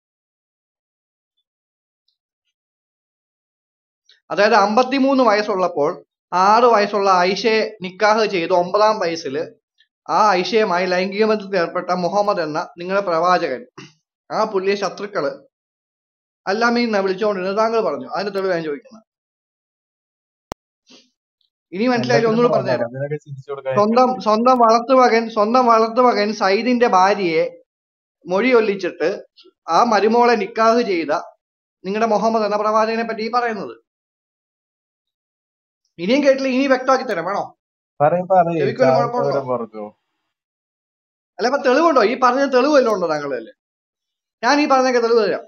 അതായത് അമ്പത്തിമൂന്ന് വയസ്സുള്ളപ്പോൾ ആറ് വയസ്സുള്ള ഐഷയെ നിക്കാഹ് ചെയ്ത് ഒമ്പതാം വയസ്സിൽ ആ ഐഷയുമായി ലൈംഗിക ബന്ധത്തിൽ ഏർപ്പെട്ട മുഹമ്മദ് എന്ന നിങ്ങളുടെ പ്രവാചകൻ ആ പുള്ളിയെ ശത്രുക്കള് അല്ലാമീൻ എന്നാ വിളിച്ചുകൊണ്ടിരുന്നത് താങ്കൾ പറഞ്ഞു അതിന്റെ തെളിവ് ഞാൻ ചോദിക്കുന്നത് ഇനി മനസ്സിലായില്ല ഒന്നുകൂടെ എല്ലാത്തിനും പറഞ്ഞുതരാം അതിനൊക്കെ ചിരിച്ചു കൊടുക്കാൻ സ്വന്തം എനിക്കറിയാം സ്വന്തം വളർത്തുമകൻ സ്വന്തം വളർത്തുമകൻ സയ്യിദിന്റെ ഭാര്യയെ മൊഴിയൊല്ലിച്ചിട്ട് ആ മരുമോളെ നിക്കാഹ് ചെയ്ത നിങ്ങളുടെ മുഹമ്മദ് എന്ന പ്രവാചകനെ പറ്റി ഈ പറയുന്നത് ഇനിയും കേട്ടില്ല ഇനി വ്യക്തമാക്കി തരാം വേണോ പറയും പറയും ചെവിക്ക് വല്ല കുഴപ്പമുണ്ടോ ചായത്തോടെ പറഞ്ഞു അല്ല ഇപ്പൊ തെളിവുണ്ടോ ഈ പറഞ്ഞ തെളിവ് വല്ലതും ഉണ്ടോ താങ്കളുടെ കയ്യില്? ഞാൻ ഈ പറഞ്ഞൊക്കെ തെളിവ് തരാം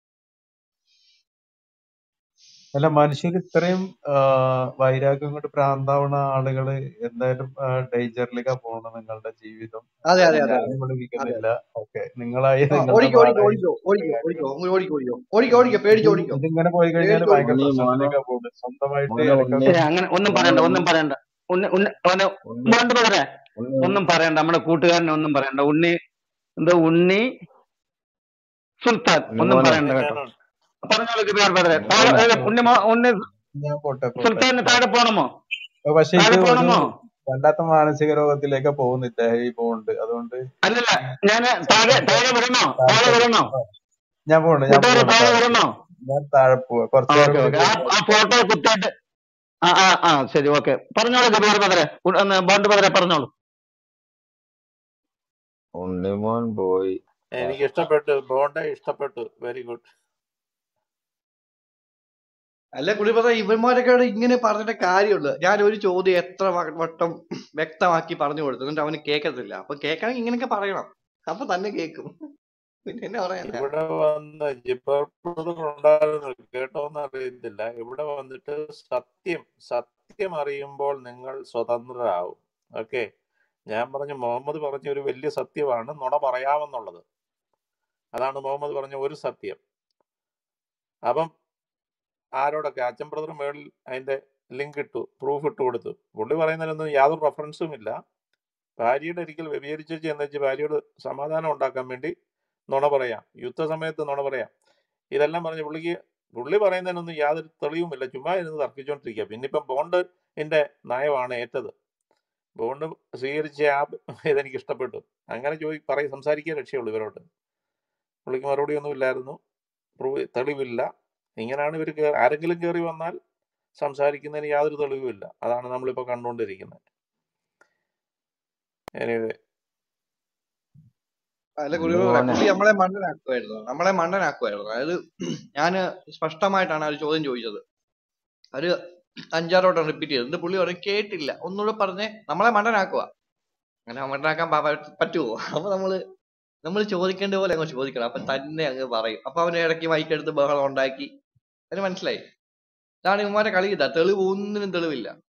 അല്ല മനുഷ്യർ ഇത്രയും ആ, വൈരാഗ്യം കൊണ്ട് ഭ്രാന്താവണ ആളുകള് എന്തായാലും ഡേഞ്ചറിലേക്കാ പോണത് നിങ്ങളുടെ ജീവിതം അതെ അതെ അതെ ഞാൻ അതെ അതെ വിളിക്കുന്നില്ല ഓക്കെ നിങ്ങളായി ആ നിങ്ങളുടെ ഓടിക്കോ ഓടിക്കോ പാടായി ഓടിക്കോ ഓടിക്കോ കാര്യങ്ങൾ ഓടിക്കോ ഓടിക്കോ ഓടിക്കോ ഓടിക്കോ ഓടിക്കോ ഇത് പേടിച്ചോ ഓടിക്കോ ഇതിങ്ങനെ പോയി കഴിഞ്ഞാൽ പേടിച്ചോ ഭയങ്കര ഓടിക്കോ ഉണ്ണി മോനോ പ്രശ്നത്തിലേക്കാ പോകുന്നത് സ്വന്തമായിട്ട് മോനെ ഇടയ്ക്കൊക്കെ ഉണ്ണി ഏ, അങ്ങനെ ഒന്നും മോനെ പറയണ്ട ഉണ്ണി ഒന്നും പറയണ്ട ഉണ്ണി ഉണ്ണി അവനെ ഉണ്ണി വേണ്ട പറയാ ഉണ്ണി ഒന്നും പറയണ്ട നമ്മുടെ കൂട്ടുകാരനെ ഒന്നും പറയണ്ട ഉണ്ണി എന്താ ഉണ്ണി സുൽത്താൻ ഉണ്ണി ഒന്നും മോനെ പറയണ്ട കേട്ടോ ഞാനാണ് പറഞ്ഞോളൂ കിബിയാർ ബദറെ ഉണ്ണി താഴെ മോനെ ഏ, ഉണ്ണി മോ- ഉണ്ണി ഞാൻ പോട്ടെ പോട്ടെ സുൽത്താന് താഴെ പോണമോ പക്ഷെ ഇത് താഴെ ഒരു പോണമോ വല്ലാത്ത മാനസിക രോഗത്തിലേക്ക് പോകുന്നു ഇദ്ദേഹം ഈ പോകുന്നുണ്ട് അതുകൊണ്ട് അല്ലല്ല ഞാന് താഴെ താഴെ വിടണോ താഴെ താഴെ വിടണോ ഞാൻ പോണ് ഞാൻ കൂട്ടുകാരെ പോവാണ് താഴെ താഴെ വിടണോ ഞാൻ താഴെ പോവാ ആ കുറച്ചു നേരം ഓക്കെ കൂടി ഓക്കെ ആ കഴിഞ്ഞാൽ ആ ഫോട്ടോ കുത്തിയിട്ട് ആ ആ ആ ശരി ഓക്കെ പറഞ്ഞോളൂ കിബിയാർ ബദറെ ഉ- ഒന്ന് ബോണ്ട് ബദറെ പറഞ്ഞോളൂ ഉണ്ണിമോൻ പോയി എനിക്ക് ഇഷ്ടപ്പെട്ടു ബോണ്ടെ ഇഷ്ടപ്പെട്ടു വെരി ഗുഡ് അല്ല കുടിപ്പറ ഇവന്മാരൊക്കെ ഇങ്ങനെ പറഞ്ഞിട്ട് കാര്യമുള്ളൂ ഞാൻ ഒരു ചോദ്യം എത്ര വ- വട്ടം വ്യക്തമാക്കി പറഞ്ഞു കൊടുത്തു എന്നിട്ട് അവന് കേൾക്കത്തില്ല അപ്പൊ കേൾക്കണമെങ്കിൽ ഇങ്ങനെയൊക്കെ പറയണം അപ്പൊ തന്നെ കേൾക്കും പിന്നെ എന്നെ പറയാനാ ഇവിടെ വന്ന് ജിബ്ബർ ബ്രദർ ഉണ്ടായിരുന്നു കേട്ടോന്ന് അറിയത്തില്ല ഇവിടെ വന്നിട്ട് സത്യം സത്യം അറിയുമ്പോൾ നിങ്ങൾ സ്വതന്ത്രരാകും ഓക്കെ ഞാൻ പറഞ്ഞു മുഹമ്മദ് പറഞ്ഞ ഒരു വലിയ സത്യമാണ് നുണ പറയാമെന്നുള്ളത് അതാണ് മുഹമ്മദ് പറഞ്ഞ ഒരു സത്യം അപ്പം ആരോടൊക്കെ അച്ഛൻ ബ്രദർ മേളിൽ അതിന്റെ ലിങ്ക് ഇട്ടു പ്രൂഫ് ഇട്ട് കൊടുത്തു പുള്ളി പറയുന്നതിനൊന്നും യാതൊരു റെഫറൻസും ഇല്ല ഭാര്യയുടെ ഒരിക്കൽ വ്യഭിചരിച്ചു എന്ന് വെച്ച് ഭാര്യയോട് സമാധാനം ഉണ്ടാക്കാൻ വേണ്ടി നുണ പറയാം യുദ്ധസമയത്ത് നുണ പറയാം ഇതെല്ലാം പറഞ്ഞ് പുള്ളിക്ക് പുള്ളി പറയുന്നതിനൊന്നും യാതൊരു തെളിവുമില്ല ചുമ്മാ ഇരുന്ന് തർക്കിച്ചുകൊണ്ടിരിക്കുക പിന്നെ ഇപ്പം ബോണ്ടിന്റെ നയമാണ് ഏറ്റത് ബോണ്ട് സ്വീകരിച്ച ആ ഇതെനിക്ക് ഇഷ്ടപ്പെട്ടു അങ്ങനെ ചോദി പറയും സംസാരിക്കാൻ രക്ഷയുള്ളൂ ഇവരോട് പുള്ളിക്ക് മറുപടി ഒന്നും ഇല്ലായിരുന്നു പ്രൂവ് തെളിവില്ല ഇങ്ങനെയാണ് ഇവർ ആരെങ്കിലും കയറി വന്നാൽ സംസാരിക്കുന്നതിന് യാതൊരു തെളിവുമില്ല അതാണ് നമ്മളിപ്പോൾ കണ്ടുകൊണ്ടിരിക്കുന്നത് എനിവേ അല്ല ഉണ്ണി കുടിപ്പറ മോനെ പുള്ളി നമ്മളെ മണ്ടനാക്കുമായിരുന്നു നമ്മളെ മണ്ടനാക്കുമായിരുന്നു അതായത് ഞാന് സ്പഷ്ടമായിട്ടാണ് ആ ഒരു ചോദ്യം ചോദിച്ചത് ഒരു അഞ്ചാറോട്ടം റിപ്പീറ്റ് ചെയ്തത് എന്നിട്ട് പുള്ളി പറയും കേട്ടില്ല ഒന്നുകൂടെ പറഞ്ഞേ നമ്മളെ മണ്ടനാക്കുക അങ്ങനെ മണ്ടനാക്കാൻ പ- പ- പറ്റുമോ അപ്പൊ നമ്മള് നമ്മൾ ചോദിക്കേണ്ട പോലെ അങ്ങ് ചോദിക്കണം അപ്പൊ തന്നെ അങ്ങ് പറയും അപ്പൊ അവന് ഇടയ്ക്ക് മൈക്കെടുത്ത് ബഹളം ഉണ്ടാക്കി അതിന് മനസ്സിലായി ഇതാണ് ഇവന്മാരെ കളി ഇതാ തെളിവ് ഒന്നിനും തെളിവില്ല